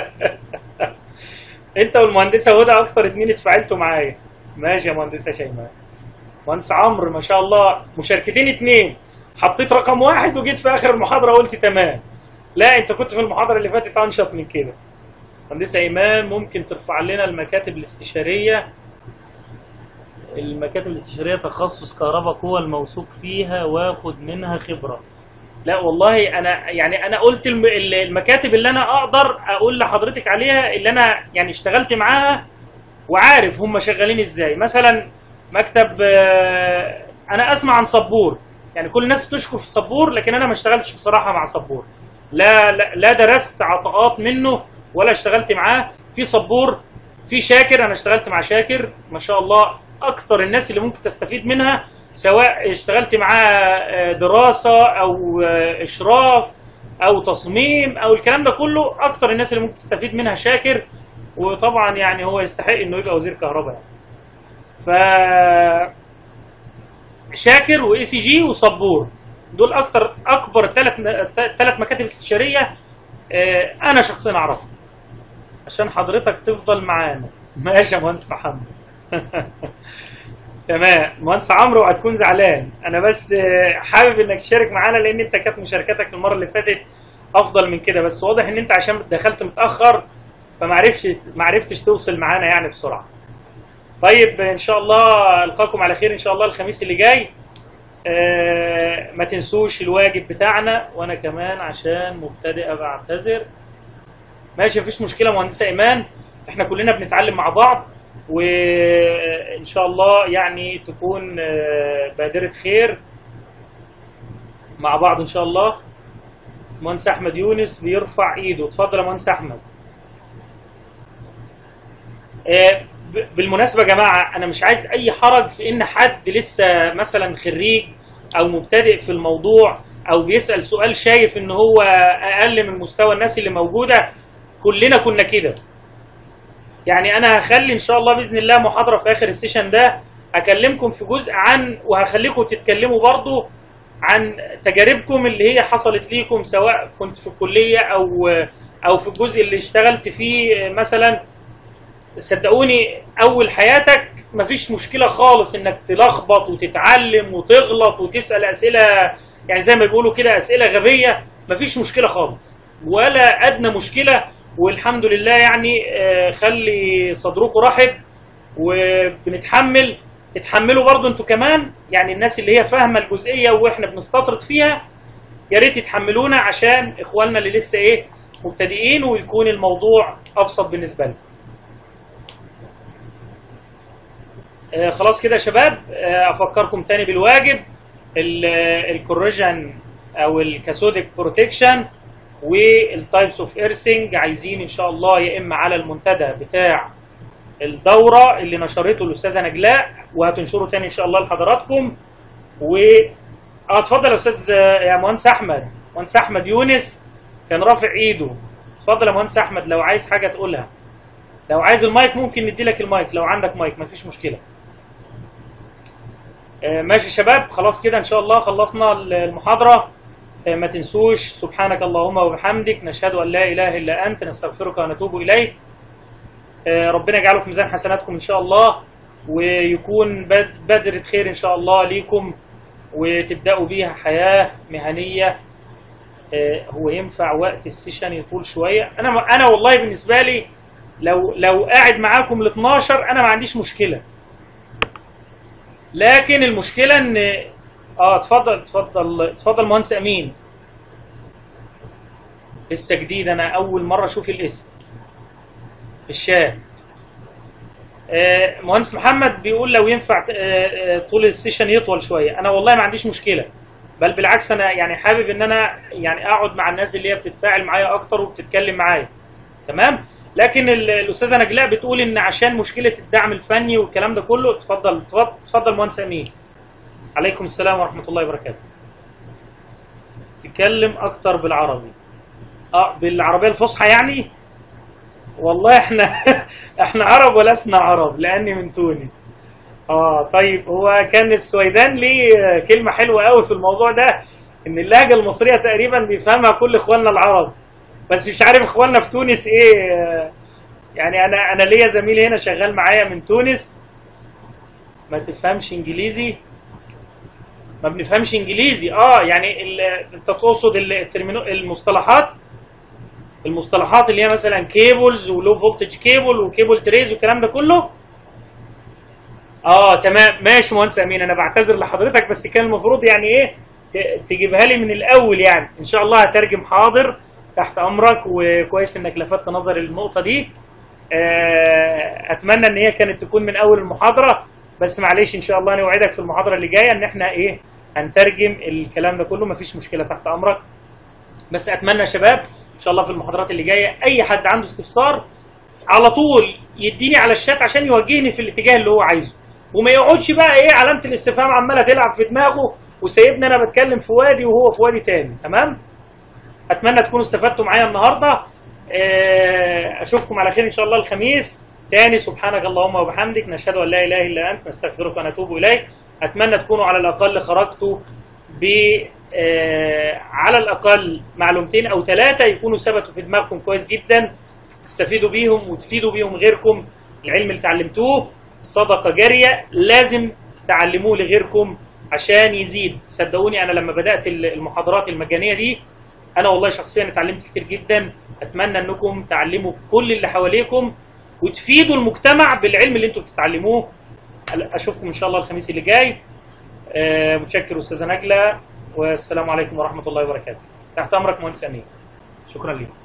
انت والمهندسه هدى اكتر اتنين اتفاعلتوا معايا ماشي يا مهندسه شيماء مهندس عمرو ما شاء الله مشاركتين اتنين حطيت رقم واحد وجيت في اخر المحاضره قلت تمام لا انت كنت في المحاضره اللي فاتت انشط من كده مهندسه ايمان ممكن ترفع لنا المكاتب الاستشاريه المكاتب الاستشاريه تخصص كهرباء قوى الموثوق فيها واخد منها خبره لا والله انا يعني انا قلت الم- ال- المكاتب اللي انا اقدر اقول لحضرتك عليها اللي انا يعني اشتغلت معاها وعارف هم شغالين ازاي مثلا مكتب آه، انا اسمع عن صبور يعني كل الناس بتشكر في صبور لكن انا ما اشتغلتش بصراحه مع صبور لا لا, لا درست عطاءات منه ولا اشتغلت معاه في صبور في شاكر انا اشتغلت مع شاكر ما شاء الله اكتر الناس اللي ممكن تستفيد منها سواء اشتغلت معاه آه، دراسه او آه، اشراف او تصميم او الكلام ده كله اكتر الناس اللي ممكن تستفيد منها شاكر وطبعا يعني هو يستحق انه يبقى وزير كهرباء يعني. ف شاكر واي سي جي وصبور دول اكتر اكبر ثلاث ثلاث مكاتب استشاريه آه، انا شخصيا اعرفهم عشان حضرتك تفضل معانا ماشي يا مهندس محمد تمام مهندس عمرو هتكون زعلان انا بس آه، حابب انك تشارك معانا لان انت كانت مشاركتك المره اللي فاتت افضل من كده بس واضح ان انت عشان دخلت متاخر فمعرفتش معرفتش توصل معانا يعني بسرعه طيب ان شاء الله القاكم على خير ان شاء الله الخميس اللي جاي آه، ما تنسوش الواجب بتاعنا وانا كمان عشان مبتدئه بعتذر ماشي مفيش مشكله مهندسه ايمان احنا كلنا بنتعلم مع بعض وان شاء الله يعني تكون آه، بادره خير مع بعض ان شاء الله مهندس احمد يونس بيرفع ايده اتفضل يا مهندس احمد آه، ب- بالمناسبة يا جماعة أنا مش عايز أي حرج في إن حد لسه مثلا خريج أو مبتدئ في الموضوع أو بيسأل سؤال شايف إن هو أقل من مستوى الناس اللي موجودة كلنا كنا كده يعني أنا هخلي إن شاء الله بإذن الله محاضرة في آخر السيشن ده أكلمكم في جزء عن وهخليكم تتكلموا برضو عن تجاربكم اللي هي حصلت ليكم سواء كنت في الكلية أو أو في الجزء اللي اشتغلت فيه مثلا صدقوني اول حياتك مفيش مشكله خالص انك تلخبط وتتعلم وتغلط وتسال اسئله يعني زي ما بيقولوا كده اسئله غبيه مفيش مشكله خالص ولا ادنى مشكله والحمد لله يعني آه، خلي صدركم رحب وبنتحمل اتحملوا برضو انتوا كمان يعني الناس اللي هي فاهمه الجزئيه واحنا بنستطرد فيها يا ريت يتحملونا عشان اخواننا اللي لسه ايه مبتدئين ويكون الموضوع ابسط بالنسبه لهم آه، خلاص كده يا شباب آه، افكركم تاني بالواجب الكوريجن او الكاثوديك بروتكشن والتايبس اوف ايرسنج عايزين ان شاء الله يا اما على المنتدى بتاع الدوره اللي نشرته الاستاذه نجلاء وهتنشره تاني ان شاء الله لحضراتكم و اه اتفضل يا استاذ آه، يا مهندس احمد مهندس احمد يونس كان رافع ايده اتفضل يا مهندس احمد لو عايز حاجه تقولها لو عايز المايك ممكن ندي لك المايك لو عندك مايك مفيش مشكله آه، ماشي يا شباب خلاص كده ان شاء الله خلصنا المحاضره آه، ما تنسوش سبحانك اللهم وبحمدك نشهد ان لا اله الا انت نستغفرك ونتوب اليك آه، ربنا يجعله في ميزان حسناتكم ان شاء الله ويكون بد- بدرة خير ان شاء الله ليكم وتبداوا بيها حياه مهنيه آه، هو ينفع وقت السيشن يطول شويه انا انا والله بالنسبه لي لو لو قاعد معاكم ل 12 انا ما عنديش مشكله لكن المشكله ان اه اتفضل اتفضل اتفضل مهندس امين لسه جديد انا اول مره اشوف الاسم في الشات آه، مهندس محمد بيقول لو ينفع آه، آه، طول السيشن يطول شويه انا والله ما عنديش مشكله بل بالعكس انا يعني حابب ان انا يعني اقعد مع الناس اللي هي بتتفاعل معايا اكتر وبتتكلم معايا تمام لكن ال- الاستاذه نجلاء بتقول ان عشان مشكله الدعم الفني والكلام ده كله اتفضل اتفضل اتفضل مهندس امين عليكم السلام ورحمه الله وبركاته تتكلم اكتر بالعربي اه بالعربيه الفصحى يعني والله احنا احنا عرب ولسنا عرب لاني من تونس اه طيب هو كان السويدان ليه كلمه حلوه قوي في الموضوع ده ان اللهجه المصريه تقريبا بيفهمها كل اخواننا العرب بس مش عارف اخواننا في تونس ايه آه، يعني انا انا ليا زميل هنا شغال معايا من تونس ما تفهمش انجليزي ما بنفهمش انجليزي اه يعني ال- انت تقصد ال- الترمينو المصطلحات المصطلحات اللي هي مثلا كيبلز ولو فولتج كيبل وكيبل تريز والكلام ده كله اه تمام ماشي مهندس امين انا بعتذر لحضرتك بس كان المفروض يعني ايه ت- تجيبها لي من الاول يعني ان شاء الله هترجم حاضر تحت امرك وكويس انك لفتت نظري للنقطه دي آه، اتمنى ان هي كانت تكون من اول المحاضره بس معلش ان شاء الله نوعدك في المحاضره اللي جايه ان احنا ايه هنترجم الكلام ده كله مفيش مشكله تحت امرك بس اتمنى يا شباب ان شاء الله في المحاضرات اللي جايه اي حد عنده استفسار على طول يديني على الشات عشان يوجهني في الاتجاه اللي هو عايزه وما يقعدش بقى ايه علامه الاستفهام عماله تلعب في دماغه وسايبني انا بتكلم في وادي وهو في وادي تاني تمام اتمنى تكونوا استفدتوا معايا النهارده آه، اشوفكم على خير ان شاء الله الخميس تاني سبحانك اللهم وبحمدك نشهد ان لا اله الا انت نستغفرك ونتوب اليك اتمنى تكونوا على الاقل خرجتوا ب آه، على الاقل معلومتين او ثلاثه يكونوا ثبتوا في دماغكم كويس جدا تستفيدوا بيهم وتفيدوا بيهم غيركم العلم اللي اتعلمتوه صدقه جاريه لازم تعلموه لغيركم عشان يزيد صدقوني انا لما بدات المحاضرات المجانيه دي انا والله شخصيا اتعلمت كتير جدا اتمنى انكم تعلموا كل اللي حواليكم وتفيدوا المجتمع بالعلم اللي انتم بتتعلموه اشوفكم ان شاء الله الخميس اللي جاي آه، متشكر استاذه نجله والسلام عليكم ورحمه الله وبركاته تحت امرك مهندس امين شكرا لكم